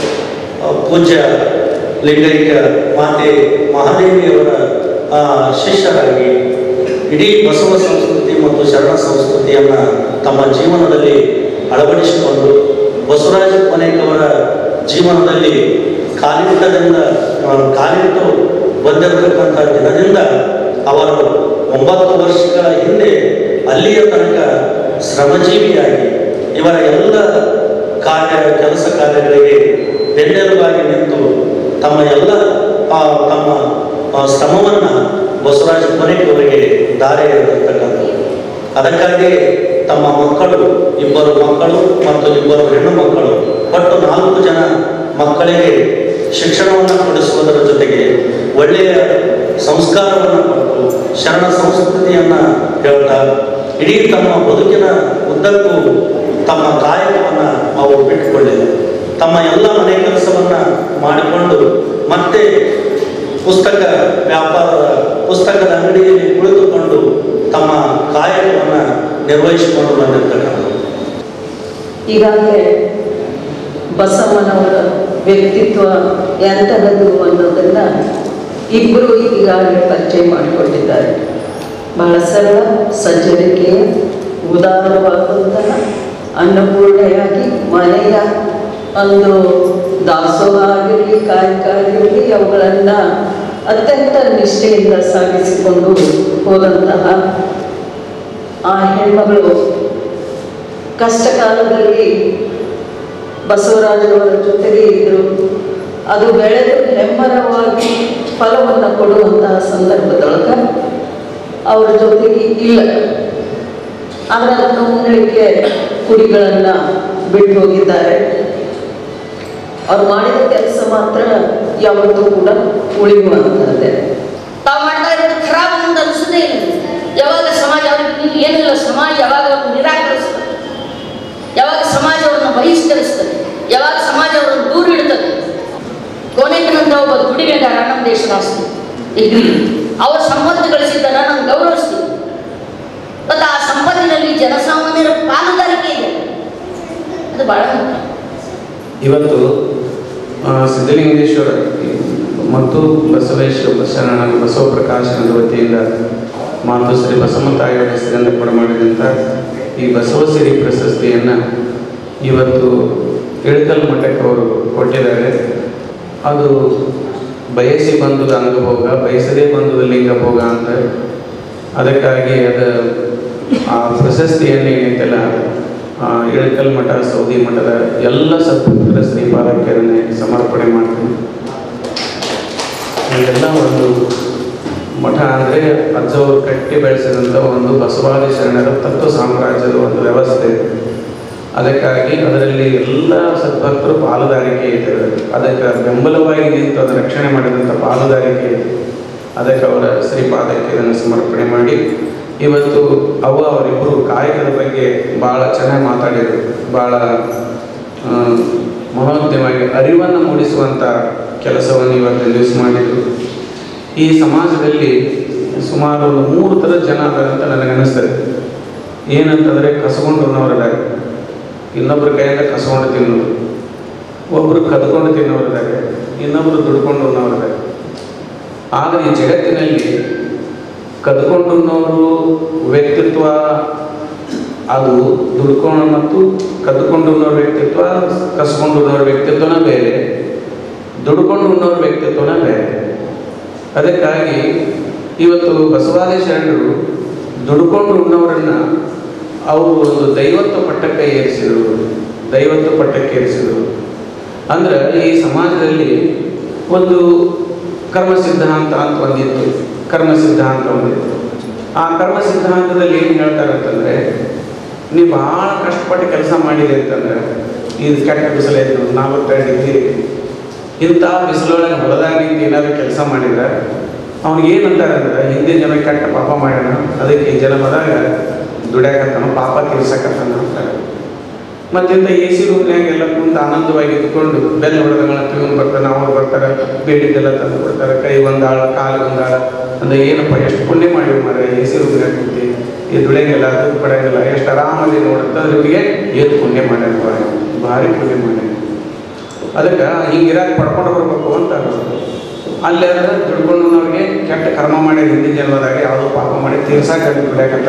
ಆ, ಪೂಜ್ಯ ಲಿಂಗೈಕ್ಯ ಮಾತೆ ಮಹಾದೇವಿಯವರ ಆ, ಶಿಷ್ಯರಾಗಿ ಇಡೀ ಬಸವ ಸಂಸ್ಕೃತಿ ಮತ್ತು ಶರಣ ಸಂಸ್ಕೃತಿಯನ್ನು ತಮ್ಮ ಜೀವನದಲ್ಲಿ ಅಳವಡಿಸಿಕೊಂಡು ಬಸವರಾಜ ಕೊನೆಕವರ ಜೀವನದಲ್ಲಿ ಕಾಲಿಟ್ಟದಿಂದ ಆ, ಕಾಲಿಟ್ಟು ಬಂದಿರತಕ್ಕಂಥ ದಿನದಿಂದ ಅವರು ಒಂಬತ್ತು ವರ್ಷಗಳ ಹಿಂದೆ ಅಲ್ಲಿಯ ತನಕ ಶ್ರಮಜೀವಿಯಾಗಿ ಇವರ ಎಲ್ಲ ಕಾರ್ಯ ಕೆಲಸ ಕಾರ್ಯಗಳಿಗೆ ಬೆನ್ನೆಲುಬಾಗಿ ನಿಂತು ತಮ್ಮ ಎಲ್ಲ ಆ, ತಮ್ಮ ಆ, ಶ್ರಮವನ್ನು ಬಸವರಾಜ ಕೊನೆಯವರಿಗೆ ದಾರಿ ಎರೆದಿರ್ತಕ್ಕಂಥದ್ದು ಅದಕ್ಕಾಗಿ ತಮ್ಮ ಮಕ್ಕಳು ಇಬ್ಬರು ಮಕ್ಕಳು ಮತ್ತು ಇಬ್ಬರು ಹೆಣ್ಣು ಮಕ್ಕಳು ಒಟ್ಟು ನಾಲ್ಕು ಜನ ಮಕ್ಕಳಿಗೆ ಶಿಕ್ಷಣವನ್ನು ಕೊಡಿಸುವುದರ ಜೊತೆಗೆ ಒಳ್ಳೆಯ ಸಂಸ್ಕಾರವನ್ನು ಕೊಟ್ಟು ಶರಣ ಸಂಸ್ಕೃತಿಯನ್ನು ಹೇಳ್ತಾ ಇಡೀ ತಮ್ಮ ಬದುಕಿನ ಉದ್ದಕ್ಕೂ ತಮ್ಮ ಕಾಯಕವನ್ನು ಅವರು ಬಿಟ್ಟುಕೊಳ್ಳಿಲ್ಲ ತಮ್ಮ ಎಲ್ಲ ಮನೆ ಕೆಲಸವನ್ನು ಮಾಡಿಕೊಂಡು ಮತ್ತೆ ಪುಸ್ತಕ ವ್ಯಾಪಾರದ ಪುಸ್ತಕದ ಅಂಗಡಿಯಲ್ಲಿ ಕುಳಿತುಕೊಂಡು ತಮ್ಮ ಕಾಯಕವನ್ನು ನಿರ್ವಹಿಸಿಕೊಂಡು ಬಂದಿರ್ತಕ್ಕಂಥದ್ದು ಈಗಾಗಲೇ ಬಸವನವರ ವ್ಯಕ್ತಿತ್ವ ಎಂತಹದ್ದು ಅನ್ನೋದನ್ನ ಇಬ್ಬರು ಈಗಾಗಲೇ ಪರಿಚಯ ಮಾಡಿಕೊಂಡಿದ್ದಾರೆ ಬಹಳ ಸರಳ ಸಜ್ಜನಿಕೆಯ ಉದಾರವಾದಂತಹ ಅನ್ನಪೂರ್ಣೆಯಾಗಿ ಮನೆಯ ಒಂದು ದಾಸೋಹ ಆಗಿರಲಿ ಕಾಯಕ ಆಗಿರಲಿ ಅವುಗಳನ್ನು ಅತ್ಯಂತ ನಿಷ್ಠೆಯಿಂದ ಸಾಗಿಸಿಕೊಂಡು ಹೋದಂತಹ ಆ ಹೆಣ್ಮಗಳು ಕಷ್ಟ ಕಾಲದಲ್ಲಿ ಬಸವರಾಜರವರ ಜೊತೆಗೆ ಇದ್ದರು ಅದು ಬೆಳೆದು ಹೆಮ್ಮರವಾಗಿ ಫಲವನ್ನು ಕೊಡುವಂತಹ ಸಂದರ್ಭದೊಳಗೆ ಅವರ ಜೊತೆಗೆ ಇಲ್ಲ ಅದರ ಉಣ್ಲಿಕ್ಕೆ ಕುಡಿಗಳನ್ನು ಬಿಟ್ಟು ಹೋಗಿದ್ದಾರೆ ಅವ್ರು ಮಾಡಿದ ಕೆಲಸ ಮಾತ್ರ ಯಾವತ್ತೂ ಕೂಡ ಉಳಿಯುವಂಥದ್ದೇ ತಾವು ಮಾಡ್ತಾ ಇರೋದು ಖರಾಬ್ ಅಂತ ಅನಿಸೋದೇ ಇಲ್ಲ ಯಾವಾಗ ಸಮಾಜ ಅವ್ರಿಗೆ ಏನಿಲ್ಲ ಸಮಾಜ ಯಾವಾಗ ಅವ್ರನ್ನ ನಿರಾಕರಿಸ್ತದೆ ಯಾವಾಗ ಸಮಾಜ ಅವ್ರನ್ನ ಬಹಿಷ್ಕರಿಸ್ತದೆ ಯಾವಾಗ ಸಮಾಜ ಅವರನ್ನು ದೂರ ಇಡ್ತದೆ ಕೊನೆಗಿನಂತ ಒಬ್ಬ ದುಡಿಮೆಗಾರ ನಮ್ಮ ದೇಶದ ಆಸ್ತಿ ಡಿಗ್ರಿ ಅವರ ಸಂಪತ್ತು ಗಳಿಸಿದ್ದನ್ನ ನಾನು ಗೌರವಿಸ್ತೀನಿ ಮತ್ತು ಆ ಸಂಪತ್ತಿನಲ್ಲಿ ಜನಸಾಮಾನ್ಯರ ಪಾಲುದಾರಿಕೆ ಇದೆ ಅದು ಬಹಳ ಮುಖ್ಯ ಇವತ್ತು ಆ, ಸಿದ್ಧಲಿಂಗೇಶ್ವರ ಮತ್ತು ಬಸವೇಶ್ವರ ಶರಣ ಬಸವ ಪ್ರಕಾಶನದ ವತಿಯಿಂದ ಮಾತು ಶ್ರೀ ಬಸಮ್ಮ ತಾಯಿಯವರ ಹೆಸರಿಂದ ಕೊಡಮಾಡಿದಂಥ ಈ ಬಸವ ಸಿರಿ ಪ್ರಶಸ್ತಿಯನ್ನು ಇವತ್ತು ಇಳಕಲ್ ಮಠಕ್ಕೆ ಅವರು ಕೊಟ್ಟಿದ್ದಾರೆ ಅದು ಬಯಸಿ ಬಂದುದ ಅಂಗಭೋಗ ಬಯಸದೇ ಬಂದುದ ಲಿಂಗಭೋಗ ಅಂತ ಅದಕ್ಕಾಗಿ ಅದು ಆ ಪ್ರಶಸ್ತಿಯನ್ನು ಏನೈತಲ್ಲ ಆ, ಇಳಕಲ್ ಮಠ ಸೌದಿ ಮಠದ ಎಲ್ಲ ಸದ್ಭಕ್ತರ ಶ್ರೀಪಾದಕರನ್ನೇ ಸಮರ್ಪಣೆ ಮಾಡ್ತೀನಿ ಇದೆಲ್ಲ ಒಂದು ಮಠ ಅಂದರೆ ಅಜ್ಜವರು ಕಟ್ಟಿ ಬೆಳೆಸಿದಂಥ ಒಂದು ಬಸವಾದಿ ಶರಣರ ತತ್ವ ಸಾಮ್ರಾಜ್ಯದ ಒಂದು ವ್ಯವಸ್ಥೆ ಅದಕ್ಕಾಗಿ ಅದರಲ್ಲಿ ಎಲ್ಲ ಸದ್ಭಕ್ತರು ಪಾಲುದಾರಿಕೆ ಇದೆ ಅದಕ್ಕೆ ಬೆಂಬಲವಾಗಿ ನಿಂತು ಅದನ್ನು ರಕ್ಷಣೆ ಮಾಡಿದಂಥ ಪಾಲುದಾರಿಕೆ ಇದೆ ಅದಕ್ಕೆ ಅವರ ಶ್ರೀಪಾದಕ್ಕೆ ಇದನ್ನು ಸಮರ್ಪಣೆ ಮಾಡಿ ಇವತ್ತು ಅವ ಅವರಿಬ್ಬರು ಕಾಯಕದ ಬಗ್ಗೆ ಭಾಳ ಚೆನ್ನಾಗಿ ಮಾತಾಡಿದರು ಭಾಳ ಆ, ಮಹೋದ್ಯವಾಗಿ ಅರಿವನ್ನು ಮೂಡಿಸುವಂಥ ಕೆಲಸವನ್ನು ಇವತ್ತು ದಿವಸ ಮಾಡಿದರು ಈ ಸಮಾಜದಲ್ಲಿ ಸುಮಾರು ಒಂದು ಮೂರು ಥರದ ಜನ ಅದಾರೆ ಅಂತ ನನಗೆ ಅನಿಸ್ತದೆ ಏನಂತಂದರೆ ಕಸಗೊಂಡ್ರನ್ನವರಿದ್ದಾರೆ ಇನ್ನೊಬ್ಬರ ಕೈಯಿಂದ ಕಸಕೊಂಡು ತಿನ್ನೋರು ಒಬ್ಬರು ಕದ್ಕೊಂಡು ತಿನ್ನೋರಿದ್ದಾರೆ ಇನ್ನೊಬ್ಬರು ದುಡ್ಕೊಂಡು ಉಣ್ಣೋರಿದ್ದಾರೆ ಆದರೆ ಈ ಜಗತ್ತಿನಲ್ಲಿ ಕದ್ಕೊಂಡುನ್ನೋರು ವ್ಯಕ್ತಿತ್ವ ಅದು ದುಡ್ಕೊಂಡು ಮತ್ತು ಕದ್ಕೊಂಡು ಉಣ್ಣೋರ ವ್ಯಕ್ತಿತ್ವ ಕಸ್ಕೊಂಡು ಉಣ್ಣೋರ ವ್ಯಕ್ತಿತ್ವನ ಬೇರೆ ದುಡ್ಕೊಂಡು ಉಣ್ಣೋರ ವ್ಯಕ್ತಿತ್ವನ ಬೇರೆ ಅದಕ್ಕಾಗಿ ಇವತ್ತು ಬಸವಾದಿ ಶರಣರು ದುಡ್ಕೊಂಡು ಉಣ್ಣವರನ್ನ ಅವರು ಒಂದು ದೈವತ್ವ ಪಟ್ಟಕ್ಕೆ ಏರಿಸಿದರು ದೈವತ್ವ ಪಟ್ಟಕ್ಕೆ ಏರಿಸಿದರು ಅಂದ್ರೆ ಈ ಸಮಾಜದಲ್ಲಿ ಒಂದು ಕರ್ಮ ಸಿದ್ಧಾಂತ ಅಂತ ಒಂದಿತ್ತು ಕರ್ಮ ಸಿದ್ಧಾಂತ ಒಂದಿತ್ತು ಆ ಕರ್ಮ ಸಿದ್ಧಾಂತದಲ್ಲಿ ಏನು ಹೇಳ್ತಾರೆ ಅಂತಂದರೆ ನೀವು ಭಾಳ ಕಷ್ಟಪಟ್ಟು ಕೆಲಸ ಮಾಡಿದೆ ಅಂತಂದ್ರೆ ಇದು ಕೆಟ್ಟ ಬಿಸಿಲೈತು ನಾಲ್ವತ್ತೆರಡು ಡಿಗ್ರಿ ಇಂಥ ಬಿಸಿಲೊಳಗೆ ಹೊಲದಾಗ ನಿಂತು ಏನಾದರೂ ಕೆಲಸ ಮಾಡಿದ್ರೆ ಅವ್ನಿಗೆ ಏನಂತಾರೆ ಅಂದ್ರೆ ಹಿಂದಿನ ಜನ ಕೆಟ್ಟ ಪಾಪ ಮಾಡ್ಯಾನ ಅದಕ್ಕೆ ಈ ಜನ್ಮದಾಗ ದುಡ್ಯಾಕತ್ತಾನ ಪಾಪ ತೀರ್ಸಕತ್ತಾನ ಅಂತಾರೆ ಮತ್ತಿಂದ ಎ ಸಿ ರೂಮ್ನ್ಯಾಗ ಎಲ್ಲ ಕುಂತು ಆನಂದವಾಗಿ ಇದ್ಕೊಂಡು ಬೆಲ್ಲ ಹೊಡೆದಗಳ ಪಿವನ್ ಬರ್ತಾರೆ ಅವ್ರು ಬರ್ತಾರೆ ಬೇಡಿದ್ದೆಲ್ಲ ತಂದು ಕೊಡ್ತಾರೆ ಕೈ ಒಂದಾಳ ಕಾಲು ಒಂದಾಳ ಅಂದ್ರೆ ಏನಪ್ಪ ಎಷ್ಟು ಪುಣ್ಯ ಮಾಡಿ ಮಾರೆ ಎ ಸಿ ರೂಮ್ನ್ಯಾಗ ಕುಂತಿ ಈ ದುಡಿಯಂಗಿಲ್ಲ ದುಡ್ಡು ಪಡೆಯಂಗಿಲ್ಲ ಎಷ್ಟು ಆರಾಮಲ್ಲಿ ನೋಡುತ್ತಂದ್ರೆ ಇವರಿಗೆ ಏನು ಪುಣ್ಯ ಮಾಡ್ಯಾರ ಭಾರಿ ಪುಣ್ಯ ಮಾಡ್ಯಾರ ಅದಕ್ಕೆ ಹಿಂಗಿರಾಕ್ ಪಡ್ಕೊಂಡು ಬರ್ಬೇಕು ಅಂತ ಅನ್ನೋದು ಅಲ್ಲಿ ಅಂದ್ರೆ ದುಡ್ಕೊಂಡವ್ರಿಗೆ ಕೆಟ್ಟ ಕರ್ಮ ಮಾಡಿ ಹಿಂದಿನ ಜನ್ಮದಾಗ ಯಾವುದೋ ಪಾಪ ಮಾಡಿ ತೀರ್ಸಾಕ ದುಡಿಯಾಕಂತ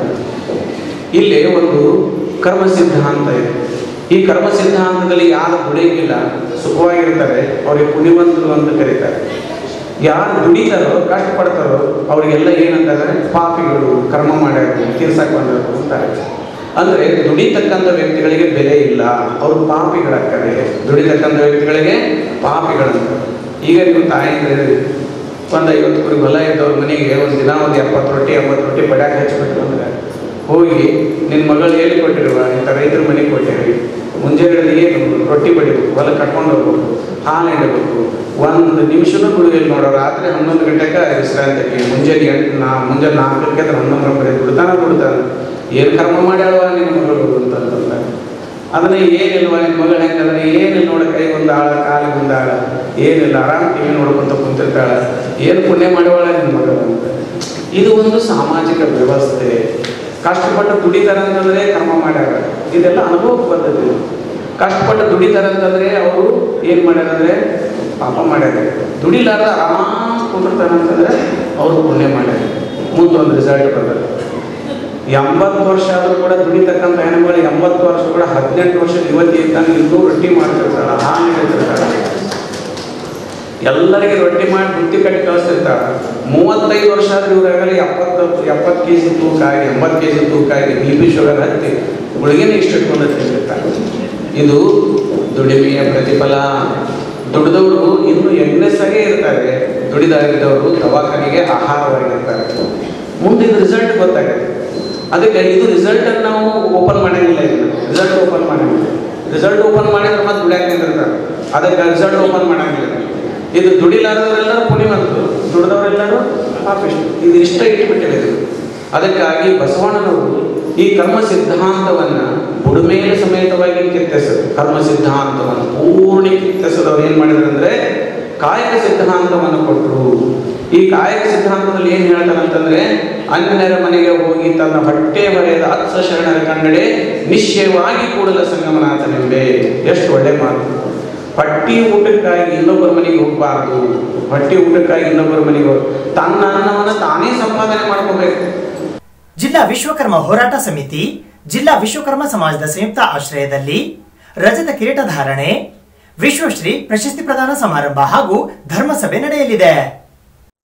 ಇಲ್ಲಿ ಒಂದು ಕರ್ಮ ಸಿದ್ಧಾಂತ ಇದೆ ಈ ಕರ್ಮ ಸಿದ್ಧಾಂತದಲ್ಲಿ ಯಾರು ದುಡಿಯಂಗಿಲ್ಲ ಸುಖವಾಗಿರ್ತಾರೆ ಅವ್ರಿಗೆ ಪುಣ್ಯವಂತರು ಅಂತ ಕರೀತಾರೆ ಯಾರು ದುಡಿತಾರೋ ಕಷ್ಟಪಡ್ತಾರೋ ಅವರಿಗೆಲ್ಲ ಏನಂತಾರೆ ಪಾಪಿಗಳು ಕರ್ಮ ಮಾಡ್ಯಾರು ತೀರ್ಸಕ್ಕೆ ಬಂದರು ಅಂತಾರೆ ಅಂದರೆ ದುಡಿತಕ್ಕಂಥ ವ್ಯಕ್ತಿಗಳಿಗೆ ಬೆಲೆ ಇಲ್ಲ ಅವರು ಪಾಪಿಗಳಾಗ್ತಾರೆ ದುಡಿತಕ್ಕಂಥ ವ್ಯಕ್ತಿಗಳಿಗೆ ಪಾಪಿಗಳಂತ ಈಗ ನೀವು ತಾಯಿ ಹೇಳಿದ್ರಿ ಒಂದು ಐವತ್ತು ಕುರಿ ಹೊಲ ಇದ್ದವ್ರ ಮನೆಗೆ ಒಂದು ದಿನ ಒಂದು ಎಪ್ಪತ್ತು ರೊಟ್ಟಿ ಎಂಬತ್ತು ರೊಟ್ಟಿ ಪಡ್ಯಾಕ ಹಚ್ಬಿಟ್ಟು ಅಂದ್ರೆ ಹೋಗಿ ನಿನ್ನ ಮಗಳು ಎಲ್ಲಿ ಕೊಟ್ಟಿರುವ ಇಂಥ ರೈತರ ಮನೆಗೆ ಕೊಟ್ಟಿರಿ ಮುಂಜಾನೆ ಏನು ರೊಟ್ಟಿ ಬಡಿಬೇಕು ಹೊಲ ಕಟ್ಕೊಂಡು ಹೋಗ್ಬೇಕು ಹಾಲು ಇಡಬೇಕು ಒಂದು ನಿಮಿಷನೂ ಬಿಡುವಿಲ್ಲ ನೋಡೋ ರಾತ್ರಿ ಹನ್ನೊಂದು ಗಂಟೆಗೆ ವಿಶ್ರಾಂತಿಗೆ ಮುಂಜಾನೆ ಎಂಟು ನಾ ಮುಂಜಾನೆ ನಾಲ್ಕಕ್ಕೆ ಅಂದ್ರೆ ಹನ್ನೊಂದು ಗಂಟೆ ದುಡ್ತಾನ ದುಡ್ತಾನ ಏನು ಕರ್ಮ ಮಾಡ್ಯಾಳವ ನಿನ್ನ ಮಗಳು ಅಂತಂದ್ರೆ ಅದನ್ನ ಏನಿಲ್ವ ನಿನ್ನ ಮಗಳು ಹೆಂಗಂದ್ರೆ ಏನಿಲ್ಲ ನೋಡ ಕೈ ಒಂದು ಆಳ ಕಾಲಿಗೆ ಒಂದು ಆಳ ಏನಿಲ್ಲ ಆರಾಮ್ ಟಿವಿ ನೋಡ್ಕೊಂತ ಕುಂತಿರ್ತಾಳ ಏನು ಪುಣ್ಯ ಮಾಡುವಳ ನಿನ್ನ ಮಗಳು ಅಂತ ಇದು ಒಂದು ಸಾಮಾಜಿಕ ವ್ಯವಸ್ಥೆ ಕಷ್ಟಪಟ್ಟು ದುಡಿತಾರೆ ಅಂತಂದ್ರೆ ಕರ್ಮ ಮಾಡ್ಯಾರ ಇದೆಲ್ಲ ಅನುಭವಕ್ಕೆ ಬಂದದ್ದು ಕಷ್ಟಪಟ್ಟು ದುಡಿತಾರೆ ಅಂತಂದ್ರೆ ಅವರು ಏನು ಮಾಡ್ಯಾರ ಅಂದ್ರೆ ಪಾಪ ಮಾಡ್ಯಾರ ದುಡಿಲಾರ್ದ ಆರಾಮ್ ಕುಂದಿರ್ತಾರೆ ಅಂತಂದ್ರೆ ಅವರು ಪುಣ್ಯ ಮಾಡ್ಯಾರ ಮುಂದೊಂದು ರಿಸಲ್ಟ್ ಬರ್ತದೆ ಎಂಬತ್ತು ವರ್ಷ ಆದರೂ ಕೂಡ ದುಡಿತಕ್ಕಂಥ ಹೆಣ್ಮಗಳು ಎಂಬತ್ತು ವರ್ಷ ಕೂಡ ಹದಿನೆಂಟು ವರ್ಷದ ಯುವತಿ ಇದ್ದಾಗ ಇನ್ನೂ ರೊಟ್ಟಿ ಮಾಡ್ತಿರ್ತಾಳ ಹಾಲು ಹಿಡಿತಿರ್ತಾಳ ಎಲ್ಲರಿಗೆ ರೊಟ್ಟಿ ಮಾಡಿ ಬುತ್ತಿ ಕಟ್ಟಿ ಕಳಿಸ್ತಿರ್ತಾಳ ಮೂವತ್ತೈದು ವರ್ಷ ಆದ್ರೆ ಇವ್ರಾಗಲಿ ಎಪ್ಪತ್ತು ಎಪ್ಪತ್ತು ಕೆ ಜಿ ತೂಕ ಆಗಿ ಎಂಬತ್ತು ಕೆ ಜಿ ತೂಕ ಆಗಿ ಬಿ ಪಿ ಶುಗರ್ ಹತ್ತಿ ಗುಳಿಗೆನ ಇಷ್ಟು ಇಟ್ಕೊಂಡು ತಿಂತಿರ್ತಾಳೆ ಇದು ದುಡಿಮೆಯ ಪ್ರತಿಫಲ ದುಡಿದವರು ಇನ್ನೂ ಎಣ್ಣೆಸಾಗೆ ಇರ್ತಾರೆ ದುಡಿದಾಗಿದ್ದವರು ದವಾಖಾನೆಗೆ ಆಹಾರವಾಗಿರ್ತಾರೆ ಮುಂದೆ ಇದು ರಿಸಲ್ಟ್ ಗೊತ್ತಾಗುತ್ತೆ ಅದಕ್ಕೆ ಇದು ರಿಸಲ್ಟ್ ಅನ್ನು ನಾವು ಓಪನ್ ಮಾಡಂಗಿಲ್ಲ ಇದನ್ನ ರಿಸಲ್ಟ್ ಓಪನ್ ಮಾಡಂಗಿಲ್ಲ ರಿಸಲ್ಟ್ ಓಪನ್ ಮಾಡಿದ್ರೆ ಮತ್ತೆ ದುಡಿಯಾಕ ನಿಂತಿರ್ತಾರೆ ಅದಕ್ಕೆ ರಿಸಲ್ಟ್ ಓಪನ್ ಮಾಡಂಗಿಲ್ಲ ಇದು ದುಡಿಲಾರದವರೆಲ್ಲರೂ ಪುಣ್ಯವಂತರು ದುಡಿದವರೆಲ್ಲರೂ ಪಾಪಿಷ್ಟು ಇದು ಇಷ್ಟ ಇಟ್ಬಿಟ್ಟಿದೆ ಇದು ಅದಕ್ಕಾಗಿ ಬಸವಣ್ಣನವರು ಈ ಕರ್ಮ ಸಿದ್ಧಾಂತವನ್ನು ಬುಡುಮೇಲೆ ಸಮೇತವಾಗಿ ಕಿತ್ತೆಸರು ಕರ್ಮ ಸಿದ್ಧಾಂತವನ್ನು ಪೂರ್ಣ ಕಿತ್ತೆಸದವ್ರು ಏನು ಮಾಡಿದ್ರು ಅಂದರೆ ಕಾಯಕ ಸಿದ್ಧಾಂತವನ್ನು ಕೊಟ್ಟರು ಈ ಕಾಯಕ ಸಿದ್ಧಾಂತದಲ್ಲಿ ಏನು ಹೇಳ್ತಾರೆ ಅಂತಂದ್ರೆ ಅನ್ಯರ ಮನೆಗೆ ಹೋಗಿ ತನ್ನ ಹೊಟ್ಟೆ ಹೊರೆಯದ ಅತ್ಸ ಶರಣರ ಕನ್ನಡೆ ನಿಶ್ಚಯವಾಗಿ ಕೂಡಲ ಸಂಗಮನಾಥನೆಂಬೆ ಎಷ್ಟು ಒಳ್ಳೆ ಮಾತು ಹೊಟ್ಟಿ ಊಟಕ್ಕಾಗಿ ಇನ್ನೊಬ್ಬರ ಮನೆಗೆ ಹೋಗಬಾರ್ದು ಹೊಟ್ಟಿ ಊಟಕ್ಕಾಗಿ ಇನ್ನೊಬ್ಬರ ಮನೆಗೆ ಹೋಗಿ ತನ್ನ ಅನ್ನವನ್ನು ತಾನೇ ಸಂಪಾದನೆ ಮಾಡ್ಕೋಬೇಕು ಜಿಲ್ಲಾ ವಿಶ್ವಕರ್ಮ ಹೋರಾಟ ಸಮಿತಿ ಜಿಲ್ಲಾ ವಿಶ್ವಕರ್ಮ ಸಮಾಜದ ಸಂಯುಕ್ತ ಆಶ್ರಯದಲ್ಲಿ ರಜತ ಕಿರೀಟ ಧಾರಣೆ ವಿಶ್ವಶ್ರೀ ಪ್ರಶಸ್ತಿ ಪ್ರದಾನ ಸಮಾರಂಭ ಹಾಗೂ ಧರ್ಮಸಭೆ ನಡೆಯಲಿದೆ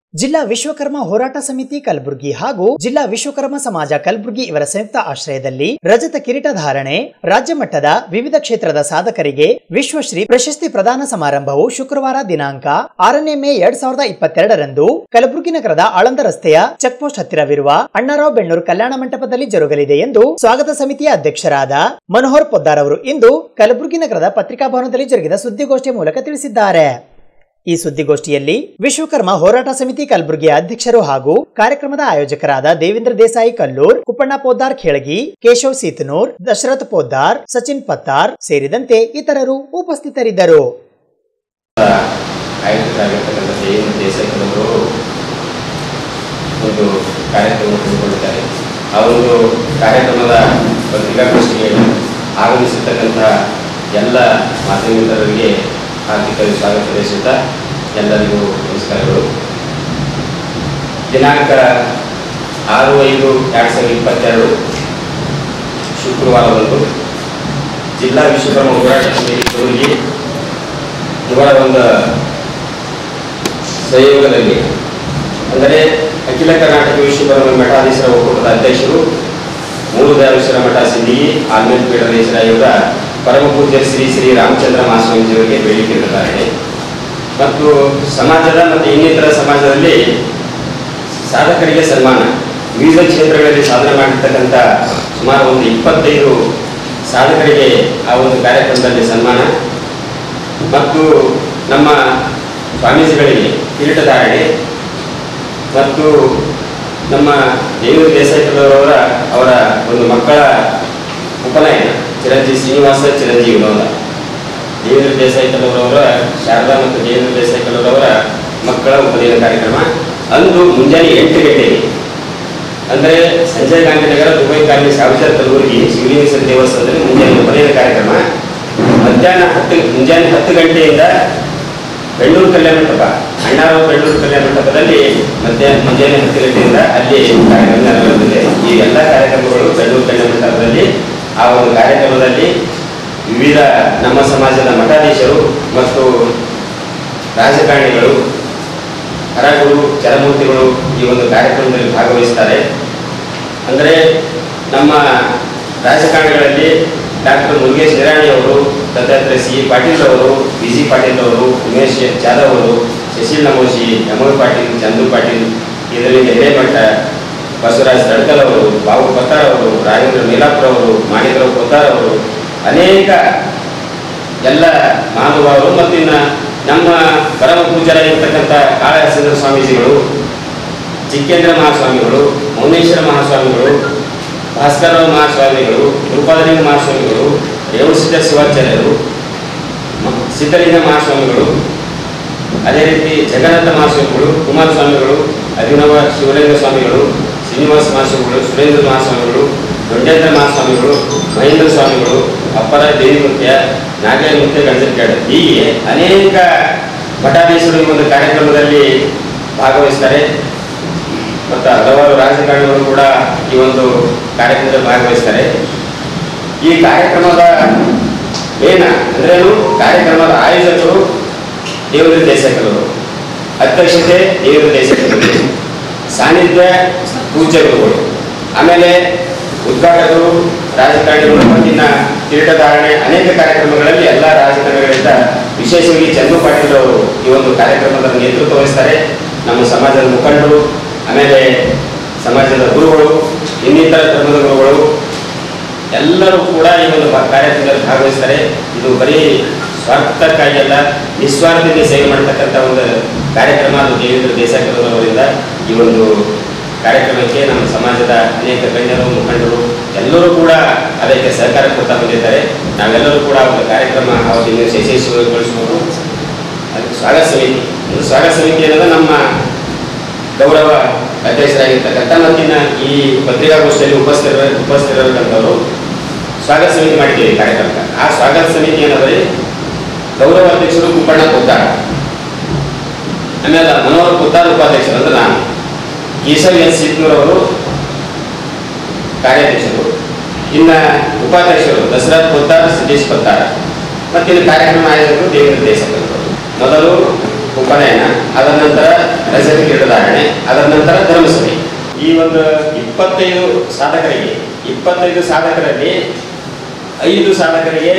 ಜಿಲ್ಲಾ ವಿಶ್ವಕರ್ಮ ಹೋರಾಟ ಸಮಿತಿ ಕಲಬುರಗಿ ಹಾಗೂ ಜಿಲ್ಲಾ ವಿಶ್ವಕರ್ಮ ಸಮಾಜ ಕಲಬುರಗಿ ಇವರ ಸಂಯುಕ್ತ ಆಶ್ರಯದಲ್ಲಿ ರಜತ ಕಿರೀಟ ಧಾರಣೆ ರಾಜ್ಯ ಮಟ್ಟದ ವಿವಿಧ ಕ್ಷೇತ್ರದ ಸಾಧಕರಿಗೆ ವಿಶ್ವಶ್ರೀ ಪ್ರಶಸ್ತಿ ಪ್ರದಾನ ಸಮಾರಂಭವು ಶುಕ್ರವಾರ ದಿನಾಂಕ ಆರನೇ ಮೇ ಎರಡ್ ಸಾವಿರದ ಇಪ್ಪತ್ತೆರಡರಂದು ಕಲಬುರಗಿ ನಗರದ ಆಳಂದ ರಸ್ತೆಯ ಚೆಕ್ ಪೋಸ್ಟ್ ಹತ್ತಿರವಿರುವ ಅಣ್ಣಾರಾವ್ ಬೆಣ್ಣೂರು ಕಲ್ಯಾಣ ಮಂಟಪದಲ್ಲಿ ಜರುಗಲಿದೆ ಎಂದು ಸ್ವಾಗತ ಸಮಿತಿಯ ಅಧ್ಯಕ್ಷರಾದ ಮನೋಹರ್ ಪೊದ್ದಾರ್ ಅವರು ಇಂದು ಕಲಬುರಗಿ ನಗರದ ಪತ್ರಿಕಾಭವನದಲ್ಲಿ ಜರುಗಿದ ಸುದ್ದಿಗೋಷ್ಠಿಯ ಮೂಲಕ ತಿಳಿಸಿದ್ದಾರೆ ಈ ಸುದ್ದಿಗೋಷ್ಠಿಯಲ್ಲಿ ವಿಶ್ವಕರ್ಮ ಹೋರಾಟ ಸಮಿತಿ ಕಲಬುರಗಿಯ ಅಧ್ಯಕ್ಷರು ಹಾಗೂ ಕಾರ್ಯಕ್ರಮದ ಆಯೋಜಕರಾದ ದೇವೇಂದ್ರ ದೇಸಾಯಿ ಕಲ್ಲೂರ್ ಕುಪ್ಪಣ್ಣ ಪೋದ್ದಾರ್ ಖೇಳಗಿ ಕೇಶವ್ ಸೀತನೂರ್ ದಶರಥ್ ಪೋದ್ದಾರ್ ಸಚಿನ್ ಪತ್ತಾರ್ ಸೇರಿದಂತೆ ಇತರರು ಉಪಸ್ಥಿತರಿದ್ದರು ಆಯೋಜಕರಾಗಿರ್ತಕ್ಕಂಥ ದೇವೇಂದ್ರ ದೇಸಾಯಿಗಳವರು ಒಂದು ಕಾರ್ಯಕ್ರಮ ಹಮ್ಮಿಕೊಂಡಿದ್ದಾರೆ ಆ ಒಂದು ಕಾರ್ಯಕ್ರಮದ ಪತ್ರಿಕಾಗೋಷ್ಠಿಗೆ ಆಗಮಿಸಿರ್ತಕ್ಕಂಥ ಎಲ್ಲ ಮಾಧ್ಯಮಿತರರಿಗೆ ಹಾರ್ದಿಕ ಸ್ವಾಗತ ಬಯಸುತ್ತಾ ಎಲ್ಲರಿಗೂ ನಮಸ್ಕಾರಗಳು ದಿನಾಂಕ ಆರು ಐದು ಎರಡು ಸಾವಿರದ ಇಪ್ಪತ್ತೆರಡು ಶುಕ್ರವಾರದಂದು ಜಿಲ್ಲಾ ವಿಶ್ವಕರ್ಮ ಹೋರಾಟ ಸಮಿತಿ ಕಲಬುರಗಿ ಇವರ ಒಂದು ಸಹಯೋಗದಲ್ಲಿ ಅಂದರೆ ಅಖಿಲ ಕರ್ನಾಟಕ ವಿಶ್ವಕರ್ಮ ಮಠಾಧೀಶರ ಒಕ್ಕೂಟದ ಅಧ್ಯಕ್ಷರು ಮೂಲದೇವೇಶ್ವರ ಮಠ ಸಿಂಧಿಗಿ ಆಲ್ಮೇಲ್ ಪೀಠಾಧೀಶರಾಗಿರುವ ಪರಮ ಪೂಜ್ಯ ಶ್ರೀ ಶ್ರೀ ರಾಮಚಂದ್ರ ಮಹಾಸ್ವಾಮೀಜಿಯವರಿಗೆ ಬೇಡಿಕೆ ಇಟ್ಟಿದ್ದಾರೆ ಮತ್ತು ಸಮಾಜದ ಮತ್ತು ಇನ್ನಿತರ ಸಮಾಜದಲ್ಲಿ ಸಾಧಕರಿಗೆ ಸನ್ಮಾನ ವಿವಿಧ ಕ್ಷೇತ್ರಗಳಲ್ಲಿ ಸಾಧನೆ ಮಾಡಿರ್ತಕ್ಕಂಥ ಸುಮಾರು ಒಂದು ಇಪ್ಪತ್ತೈದು ಸಾಧಕರಿಗೆ ಆ ಒಂದು ಕಾರ್ಯಕ್ರಮದಲ್ಲಿ ಸನ್ಮಾನ ಮತ್ತು ನಮ್ಮ ಸ್ವಾಮೀಜಿಗಳಿಗೆ ಕಿರೀಟಧಾರಣೆ ಮತ್ತು ನಮ್ಮ ದೇವೇಂದ್ರ ದೇಸಾಯಿರವರ ಅವರ ಒಂದು ಮಕ್ಕಳ ಉಪನಯನ ಚಿರಂಜೀವಿ ಶ್ರೀನಿವಾಸ ಚಿರಂಜೀವಿ ವಿನೋದ ದೇವೇಂದ್ರ ದೇಸಾಯಿಕಲವರವರ ಶಾರದಾ ಮತ್ತು ದೇವೇಂದ್ರ ದೇಸಾಯಿಕಲವರವರ ಮಕ್ಕಳ ಉಪನಯನ ಕಾರ್ಯಕ್ರಮ ಅಂದು ಮುಂಜಾನೆ ಎಂಟು ಗಂಟೆಗೆ ಅಂದರೆ ಸಂಜಯ್ ಗಾಂಧಿ ನಗರ ದುಬೈ ಕಾಲನಿ ಸಾವಿರ ಕಲಬುರಗಿ ಶಿವಲಿಂಗೇಶ್ವರ ದೇವಸ್ಥಾನದಲ್ಲಿ ಮುಂಜಾನೆ ಉಪನಯನ ಕಾರ್ಯಕ್ರಮ ಮಧ್ಯಾಹ್ನ ಹತ್ತು ಮುಂಜಾನೆ ಹತ್ತು ಗಂಟೆಯಿಂದ ಬೆಳ್ಳೂರು ಕಲ್ಯಾಣ ಮಂಟಪ ಅಣ್ಣಾರಾವ್ ಬೆಳ್ಳೂರು ಕಲ್ಯಾಣ ಮಂಟಪದಲ್ಲಿ ಮಧ್ಯಾಹ್ನ ಮುಂಜಾನೆ ಹತ್ತು ಗಂಟೆಯಿಂದ ಅಲ್ಲಿ ಕಾರ್ಯಕ್ರಮ ನೆರವೇರುತ್ತದೆ ಈ ಎಲ್ಲ ಕಾರ್ಯಕ್ರಮಗಳು ಬೆಳ್ಳೂರು ಕಲ್ಯಾಣ ಮಂಟಪದಲ್ಲಿ ಆ ಒಂದು ಕಾರ್ಯಕ್ರಮದಲ್ಲಿ ವಿವಿಧ ನಮ್ಮ ಸಮಾಜದ ಮಠಾಧೀಶರು ಮತ್ತು ರಾಜಕಾರಣಿಗಳು ಹರಗುರು ಚರಮೂರ್ತಿಗಳು ಈ ಒಂದು ಕಾರ್ಯಕ್ರಮದಲ್ಲಿ ಭಾಗವಹಿಸ್ತಾರೆ ಅಂದರೆ ನಮ್ಮ ರಾಜಕಾರಣಿಗಳಲ್ಲಿ ಡಾಕ್ಟರ್ ಮುರುಗೇಶ್ ನಿರಾಣಿ ಅವರು ದತ್ತಾತ್ರೇಯ ಸಿ ಪಾಟೀಲ್ ಅವರು ಬಿ ಜಿ ಪಾಟೀಲ್ ಅವರು ಉಮೇಶ್ ಜಾಧವ್ ಅವರು ಶಶಿಲ್ ನಮೋಶಿ ಯಮೋಯ್ ಪಾಟೀಲ್ ಚಂದು ಪಾಟೀಲ್ ಇದರಲ್ಲಿ ಹಿರೇಮಠ ಬಸವರಾಜ್ ತಡ್ಕಲ್ ಅವರು ಬಾಬು ಪತ್ತಾರ್ ಅವರು ರಾಜೇಂದ್ರ ಮೀಲಾಪುರ ಅವರು ಮಾಣಿಕರಾವ್ ಪತ್ತಾರ್ ಅವರು ಅನೇಕ ಎಲ್ಲ ಮಹಾನುಭಾವರು ಮತ್ತು ಇನ್ನು ನಮ್ಮ ಪರಮ ಪೂಜ್ಯರಾಗಿರ್ತಕ್ಕಂಥ ಕಾಳಹಸೇಂದ್ರ ಸ್ವಾಮೀಜಿಗಳು ಚಿಕ್ಕೇಂದ್ರ ಮಹಾಸ್ವಾಮಿಗಳು ಮೌನೇಶ್ವರ ಮಹಾಸ್ವಾಮಿಗಳು ಭಾಸ್ಕರರಾವ್ ಮಹಾಸ್ವಾಮಿಗಳು ಗುರುಪಾದಲಿಂಗ ಮಹಾಸ್ವಾಮಿಗಳು ರೇವಣಸಿದ್ಧ ಶಿವಾಚಾರ್ಯರು ಮ- ಸಿದ್ಧಲಿಂಗ ಮಹಾಸ್ವಾಮಿಗಳು ಅದೇ ರೀತಿ ಜಗನ್ನಾಥ ಮಹಾಸ್ವಾಮಿಗಳು ಕುಮಾರಸ್ವಾಮಿಗಳು ಅಭಿನವ ಶಿವಲಿಂಗ ಸ್ವಾಮಿಗಳು ಶ್ರೀನಿವಾಸ ಮಹಾಸ್ವಾಮಿಗಳು ಸುರೇಂದ್ರ ಮಹಾಸ್ವಾಮಿಗಳು ದೊಡ್ಡೇಂದ್ರ ಮಹಾಸ್ವಾಮಿಗಳು ಮಹೇಂದ್ರ ಸ್ವಾಮಿಗಳು ಅಪ್ಪರ ದೇವಿಮುತ್ಯ ನಾಗೇಂದ್ರ ಗಣಜರ್ಕಾಡ್ ಹೀಗೆ ಅನೇಕ ಮಠಾಧೀಶರು ಈ ಒಂದು ಕಾರ್ಯಕ್ರಮದಲ್ಲಿ ಭಾಗವಹಿಸ್ತಾರೆ ಮತ್ತು ಹಲವಾರು ರಾಜಕಾರಣಿಗಳು ಕೂಡ ಈ ಒಂದು ಕಾರ್ಯಕ್ರಮದಲ್ಲಿ ಭಾಗವಹಿಸ್ತಾರೆ ಈ ಕಾರ್ಯಕ್ರಮದ ಏನ ಅಂದ್ರೇನು ಕಾರ್ಯಕ್ರಮದ ಆಯೋಜಕರು ದೇವೇಂದ್ರ ದೇಸಾಯಿಕರವರು ಅಧ್ಯಕ್ಷತೆ ದೇವೇಂದ್ರ ದೇಸಾಯಿಕರವರು ಸಾನ್ನಿಧ್ಯ ಪೂಜ್ಯ ಗುರುಗಳು ಆಮೇಲೆ ಉದ್ಘಾಟಕರು ರಾಜಕಾರಣಿಗಳು ಮತ್ತಿನ ಕಿರೀಟಧಾರಣೆ ಅನೇಕ ಕಾರ್ಯಕ್ರಮಗಳಲ್ಲಿ ಎಲ್ಲ ರಾಜಕಾರಣಿಗಳಿಂದ ವಿಶೇಷವಾಗಿ ಚಂದು ಪಾಟೀಲ್ ಅವರು ಈ ಒಂದು ಕಾರ್ಯಕ್ರಮದ ನೇತೃತ್ವ ವಹಿಸ್ತಾರೆ ನಮ್ಮ ಸಮಾಜದ ಮುಖಂಡರು ಆಮೇಲೆ ಸಮಾಜದ ಗುರುಗಳು ಇನ್ನಿತರ ಧರ್ಮದ ಗುರುಗಳು ಎಲ್ಲರೂ ಕೂಡ ಈ ಒಂದು ಬ- ಕಾರ್ಯಕ್ರಮದಲ್ಲಿ ಭಾಗವಹಿಸ್ತಾರೆ ಇದು ಬರೀ ಸ್ವಾರ್ಥಕ್ಕಾಗಿ ಅಲ್ಲ ನಿಸ್ವಾರ್ಥದಿಂದ ಸೇವೆ ಮಾಡತಕ್ಕಂಥ ಒಂದು ಕಾರ್ಯಕ್ರಮ ಅದು ದೇವೇಂದ್ರ ದೇಸಾಯಿರವರಿಂದ ಈ ಒಂದು ಕಾರ್ಯಕ್ರಮಕ್ಕೆ ನಮ್ಮ ಸಮಾಜದ ಅನೇಕ ಗಣ್ಯರು ಮುಖಂಡರು ಎಲ್ಲರೂ ಕೂಡ ಅದಕ್ಕೆ ಸಹಕಾರ ಕೊಡ್ತಾ ಬಂದಿದ್ದಾರೆ ನಾವೆಲ್ಲರೂ ಕೂಡ ಒಂದು ಕಾರ್ಯಕ್ರಮ ಅವತ್ತಿನ ದಿವಸ ಯಶಸ್ವಿಗೊಳಿಸಬಹುದು ಅದಕ್ಕೆ ಸ್ವಾಗತ ಸಮಿತಿ ಒಂದು ಸ್ವಾಗತ ಸಮಿತಿ ಅನ್ನೋದು ನಮ್ಮ ಗೌರವ ಅಧ್ಯಕ್ಷರಾಗಿರ್ತಕ್ಕಂಥ ಮತ್ತಿನ ಈ ಪತ್ರಿಕಾಗೋಷ್ಠಿಯಲ್ಲಿ ಉಪಸ್ಥಿತರ ಉಪಸ್ಥಿತರಿರ್ತಕ್ಕಂಥವರು ಸ್ವಾಗತ ಸಮಿತಿ ಮಾಡಿದ್ದೀವಿ ಕಾರ್ಯಕ್ರಮಕ್ಕೆ ಆ ಸ್ವಾಗತ ಸಮಿತಿ ಏನಂದ್ರೆ ಗೌರವ ಅಧ್ಯಕ್ಷರು ಕುಪ್ಪಣ್ಣ ಪುತ್ತಾರ ಆಮೇಲೆ ಮನೋಹರ್ ಪುತ್ತಾರ್ ಉಪಾಧ್ಯಕ್ಷರು ಅಂದ್ರೆ ನಾನು ಕೇಶವ್ ಎನ್ ಸಿದ್ನೂರ್ ಅವರು ಕಾರ್ಯಾಧ್ಯಕ್ಷರು ಇನ್ನ ಉಪಾಧ್ಯಕ್ಷರು ದಶರಥ್ ಪುತ್ತಾರ್ ಸಿದ್ದೇಶ್ ಪತ್ತಾರ್ ಮತ್ತಿನ್ನು ಕಾರ್ಯಕ್ರಮ ಆಯೋಜಕರು ದೇವೇಂದ್ರ ದೇಶಪಾಂಡೆ ಅವರು ಮೊದಲು ಉಪನಯನ ಅದರ ನಂತರ ರಜತ ಕಿರೀಟಧಾರಣೆ ಅದರ ನಂತರ ಧರ್ಮಸಭೆ ಈ ಒಂದು ಇಪ್ಪತ್ತೈದು ಸಾಧಕರಿಗೆ ಇಪ್ಪತ್ತೈದು ಸಾಧಕರಲ್ಲಿ ಐದು ಸಾಧಕರಿಗೆ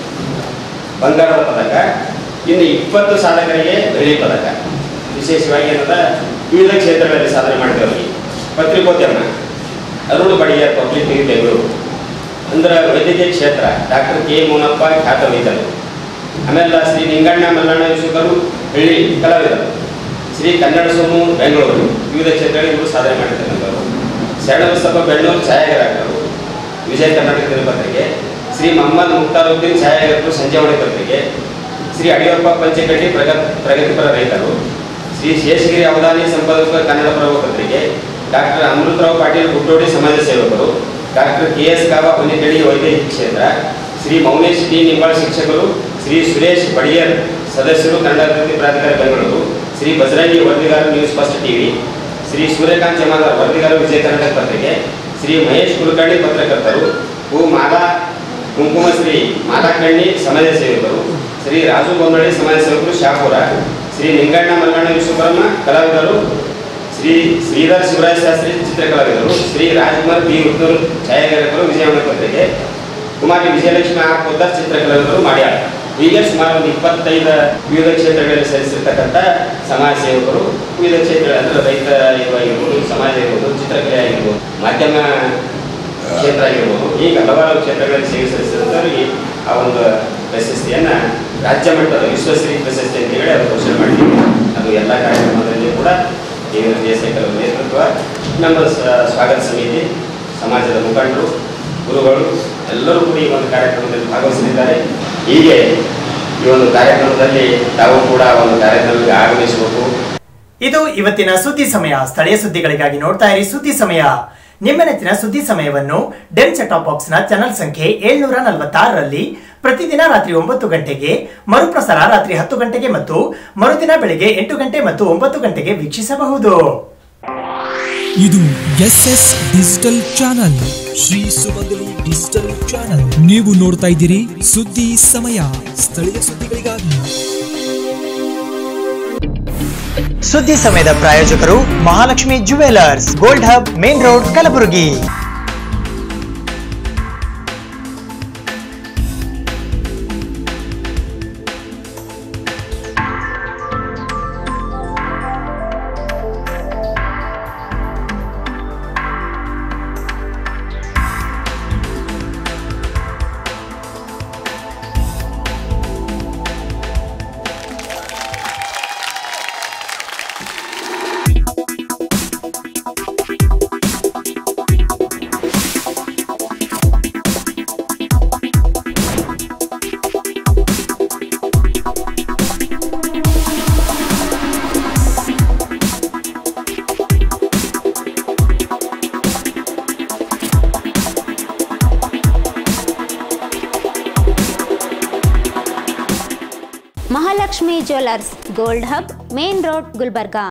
ಬಂಗಾರದ ಪದಕ ಇನ್ನು ಇಪ್ಪತ್ತು ಸಾಧಕರಿಗೆ ಬೆಳ್ಳಿ ಪದಕ ವಿಶೇಷವಾಗಿ ಏನಂದ್ರೆ ವಿವಿಧ ಕ್ಷೇತ್ರಗಳಲ್ಲಿ ಸಾಧನೆ ಮಾಡಿದವರಿಗೆ ಪತ್ರಿಕೋದ್ಯಮ ಅರುಣ್ ಬಡಿಯರ್ ಪಬ್ಲಿಕ್ ನ್ಯೂಸ್ ಬೆಂಗಳೂರು ಅಂದ್ರೆ ವೈದ್ಯಕೀಯ ಕ್ಷೇತ್ರ ಡಾಕ್ಟರ್ ಕೆ ಮೋನಪ್ಪ ಖ್ಯಾತ ವೈದ್ಯರು ಆಮೇಲೆ ಶ್ರೀ ನಿಂಗಣ್ಣ ಮಲ್ಲಣ್ಣ ವಿಶ್ವಕರು ಹಳ್ಳಿ ಕಲಾವಿದರು ಶ್ರೀ ಕನ್ನಡ ಸೋಮು ಬೆಂಗಳೂರು ವಿವಿಧ ಕ್ಷೇತ್ರಗಳಲ್ಲಿ ಇವರು ಸಾಧನೆ ಮಾಡಿರ್ತಕ್ಕಂಥವರು ಶರಣಬಸಪ್ಪ ಬೆಳ್ಳೂರು ಛಾಯಾಗ್ರಾಹಕರು ವಿಜಯ ಕರ್ನಾಟಕ ದಿನಪತ್ರಿಕೆ ಶ್ರೀ ಮೊಹಮ್ಮದ್ ಮುಕ್ತಾರುದ್ದೀನ್ ಛಾಯಾಗ್ರಾಹಕರು ಸಂಜೀವನಿ ಪತ್ರಿಕೆ ಶ್ರೀ ಅಡಿಯಪ್ಪ ಪಂಚಕಟ್ಟಿ ಪ್ರಗತ್ ಪ್ರಗತಿಪರ ರೈತರು ಶ್ರೀ ಶೇಷಗಿರಿ ಅವಧಾನಿ ಸಂಪಾದಕ ಕನ್ನಡಪ್ರಭ ಪತ್ರಿಕೆ ಡಾಕ್ಟರ್ ಅಮೃತರಾವ್ ಪಾಟೀಲ್ ಹುಟ್ಟೋಡಿ ಸಮಾಜ ಸೇವಕರು doctor K S Kaba Honnikadi ವೈದ್ಯಕೀಯ ಕ್ಷೇತ್ರ ಶ್ರೀ ಮೌನೇಶ್ ಟಿ ನಿಂಬಾಳ್ ಶಿಕ್ಷಕರು ಶ್ರೀ ಸುರೇಶ್ ಬಡಿಯರ್ ಸದಸ್ಯರು ಕನ್ನಡ ಅಭಿವೃದ್ಧಿ ಪ್ರಾಧಿಕಾರ ಬೆಂಗಳೂರು ಶ್ರೀ ಬಜರಂಗಿ ವರದಿಗಾರ news first TV Shri Suryakant Jamadar ವರದಿಗಾರ ವಿಜಯ ಕರ್ನಾಟಕ ಪತ್ರಿಕೆ ಶ್ರೀ ಮಹೇಶ್ ಕುಲಕರ್ಣಿ ಪತ್ರಕರ್ತರು ಹೂ ಮಾಲಾ ಕುಂಕುಮಶ್ರೀ ಮಾಲಾಕಣ್ಣಿ ಸಮಾಜ ಸೇವಕರು ಶ್ರೀ ರಾಜು ಬೊಮ್ಮಳ್ಳಿ ಸಮಾಜ ಸೇವಕರು ಶಾಪುರ ಶ್ರೀ ನಿಂಗಣ್ಣ ಮಲ್ಲಣ್ಣ ವಿಶ್ವಕರ್ಮ ಕಲಾವಿದರು ಶ್ರೀ ಶ್ರೀಧರ್ ಶಿವರಾಜ ಶಾಸ್ತ್ರಿ ಚಿತ್ರಕಲಾವಿದರು ಶ್ರೀ ರಾಜ್ಕುಮಾರ್ ಬಿ ಉತ್ತೂರು ಛಾಯಾಗ್ರಾಹಕರು ವಿಜಯವಾಣಿ ಪತ್ರಿಕೆ ಕುಮಾರಿ ವಿಜಯಲಕ್ಷ್ಮಿ ಆರ್ ಪೊದ್ದಾರ್ ಚಿತ್ರಕಲಾವಿದರು ಮಾಡ್ಯಾಳ ಹೀಗೆ ಸುಮಾರು ಒಂದು ಇಪ್ಪತ್ತೈದು ವಿವಿಧ ಕ್ಷೇತ್ರಗಳಲ್ಲಿ ಸಲ್ಲಿಸಿರ್ತಕ್ಕಂಥ ಸಮಾಜ ಸೇವಕರು ವಿವಿಧ ಕ್ಷೇತ್ರ ಅಂದ್ರೆ ರೈತ ಇವಾಗಿರ್ಬೋದು ಸಮಾಜ ಇರ್ಬೋದು ಚಿತ್ರಕಲೆ ಆಗಿರ್ಬೋದು ಮಾಧ್ಯಮ ಕ್ಷೇತ್ರ ಆಗಿರ್ಬೋದು ಈಗ ಹಲವಾರು ಕ್ಷೇತ್ರಗಳಲ್ಲಿ ಸೇವೆ ಸಲ್ಲಿಸಿದಂಥವರಿಗೆ ಆ ಒಂದು ಪ್ರಶಸ್ತಿಯನ್ನ ರಾಜ್ಯ ಮಟ್ಟದ ವಿಶ್ವಶ್ರೀ ಪ್ರಶಸ್ತಿ ಅಂತ ಹೇಳಿ ಅದು ಘೋಷಣೆ ಮಾಡಿದ್ದೀವಿ ಅದು ಎಲ್ಲ ಕಾರ್ಯಕ್ರಮದಲ್ಲಿ ಕೂಡ ದೇವೇಂದ್ರ ದೇಸಾಯಿ ಅವರ ನೇತೃತ್ವ ನಮ್ಮ ಸ- ಸ್ವಾಗತ ಸಮಿತಿ ಸಮಾಜದ ಮುಖಂಡರು ಗುರುಗಳು ಎಲ್ಲರೂ ಕೂಡ ಈ ಒಂದು ಕಾರ್ಯಕ್ರಮದಲ್ಲಿ ಭಾಗವಹಿಸಲಿದ್ದಾರೆ ಹೀಗೆ ಈ ಒಂದು ಕಾರ್ಯಕ್ರಮದಲ್ಲಿ ತಾವು ಕೂಡ ಒಂದು ಕಾರ್ಯಕ್ರಮಕ್ಕೆ ಆಗಮಿಸಬೇಕು ಇದು ಇವತ್ತಿನ ಸುದ್ದಿ ಸಮಯ ಸ್ಥಳೀಯ ಸುದ್ದಿಗಳಿಗಾಗಿ ನೋಡ್ತಾ ಇರಿ ಸುದ್ದಿ ಸಮಯ ನಿಮ್ಮ ನೆಚ್ಚಿನ ಸುದ್ದಿ ಸಮಯವನ್ನು ಡೆನ್ ಸೆಟಾಪ್ ಬಾಕ್ಸ್ ನ ಚಾನಲ್ ಸಂಖ್ಯೆ ಏಳ್ನೂರ ನಲವತ್ತಾರರಲ್ಲಿ ಪ್ರತಿದಿನ ರಾತ್ರಿ ಒಂಬತ್ತು ಗಂಟೆಗೆ ಮರುಪ್ರಸಾರ ರಾತ್ರಿ ಹತ್ತು ಗಂಟೆಗೆ ಮತ್ತು ಮರುದಿನ ಬೆಳಿಗ್ಗೆ ಎಂಟು ಗಂಟೆ ಮತ್ತು ಒಂಬತ್ತು ಗಂಟೆಗೆ ವೀಕ್ಷಿಸಬಹುದು ಇದು S S digital channel Shri Sumangali digital channel ನೀವು ನೋಡ್ತಾ ಇದ್ದೀರಿ ಸುದ್ದಿ ಸಮಯ ಸ್ಥಳೀಯ ಸುದ್ದಿಗಳಿಗಾಗಿ ಸುದ್ದಿ ಸಮಯದ ಪ್ರಾಯೋಜಕರು Mahalakshmi jewellers gold hub main road Kalaburagi Mahalakshmi jewellers gold hub main road Gulbarga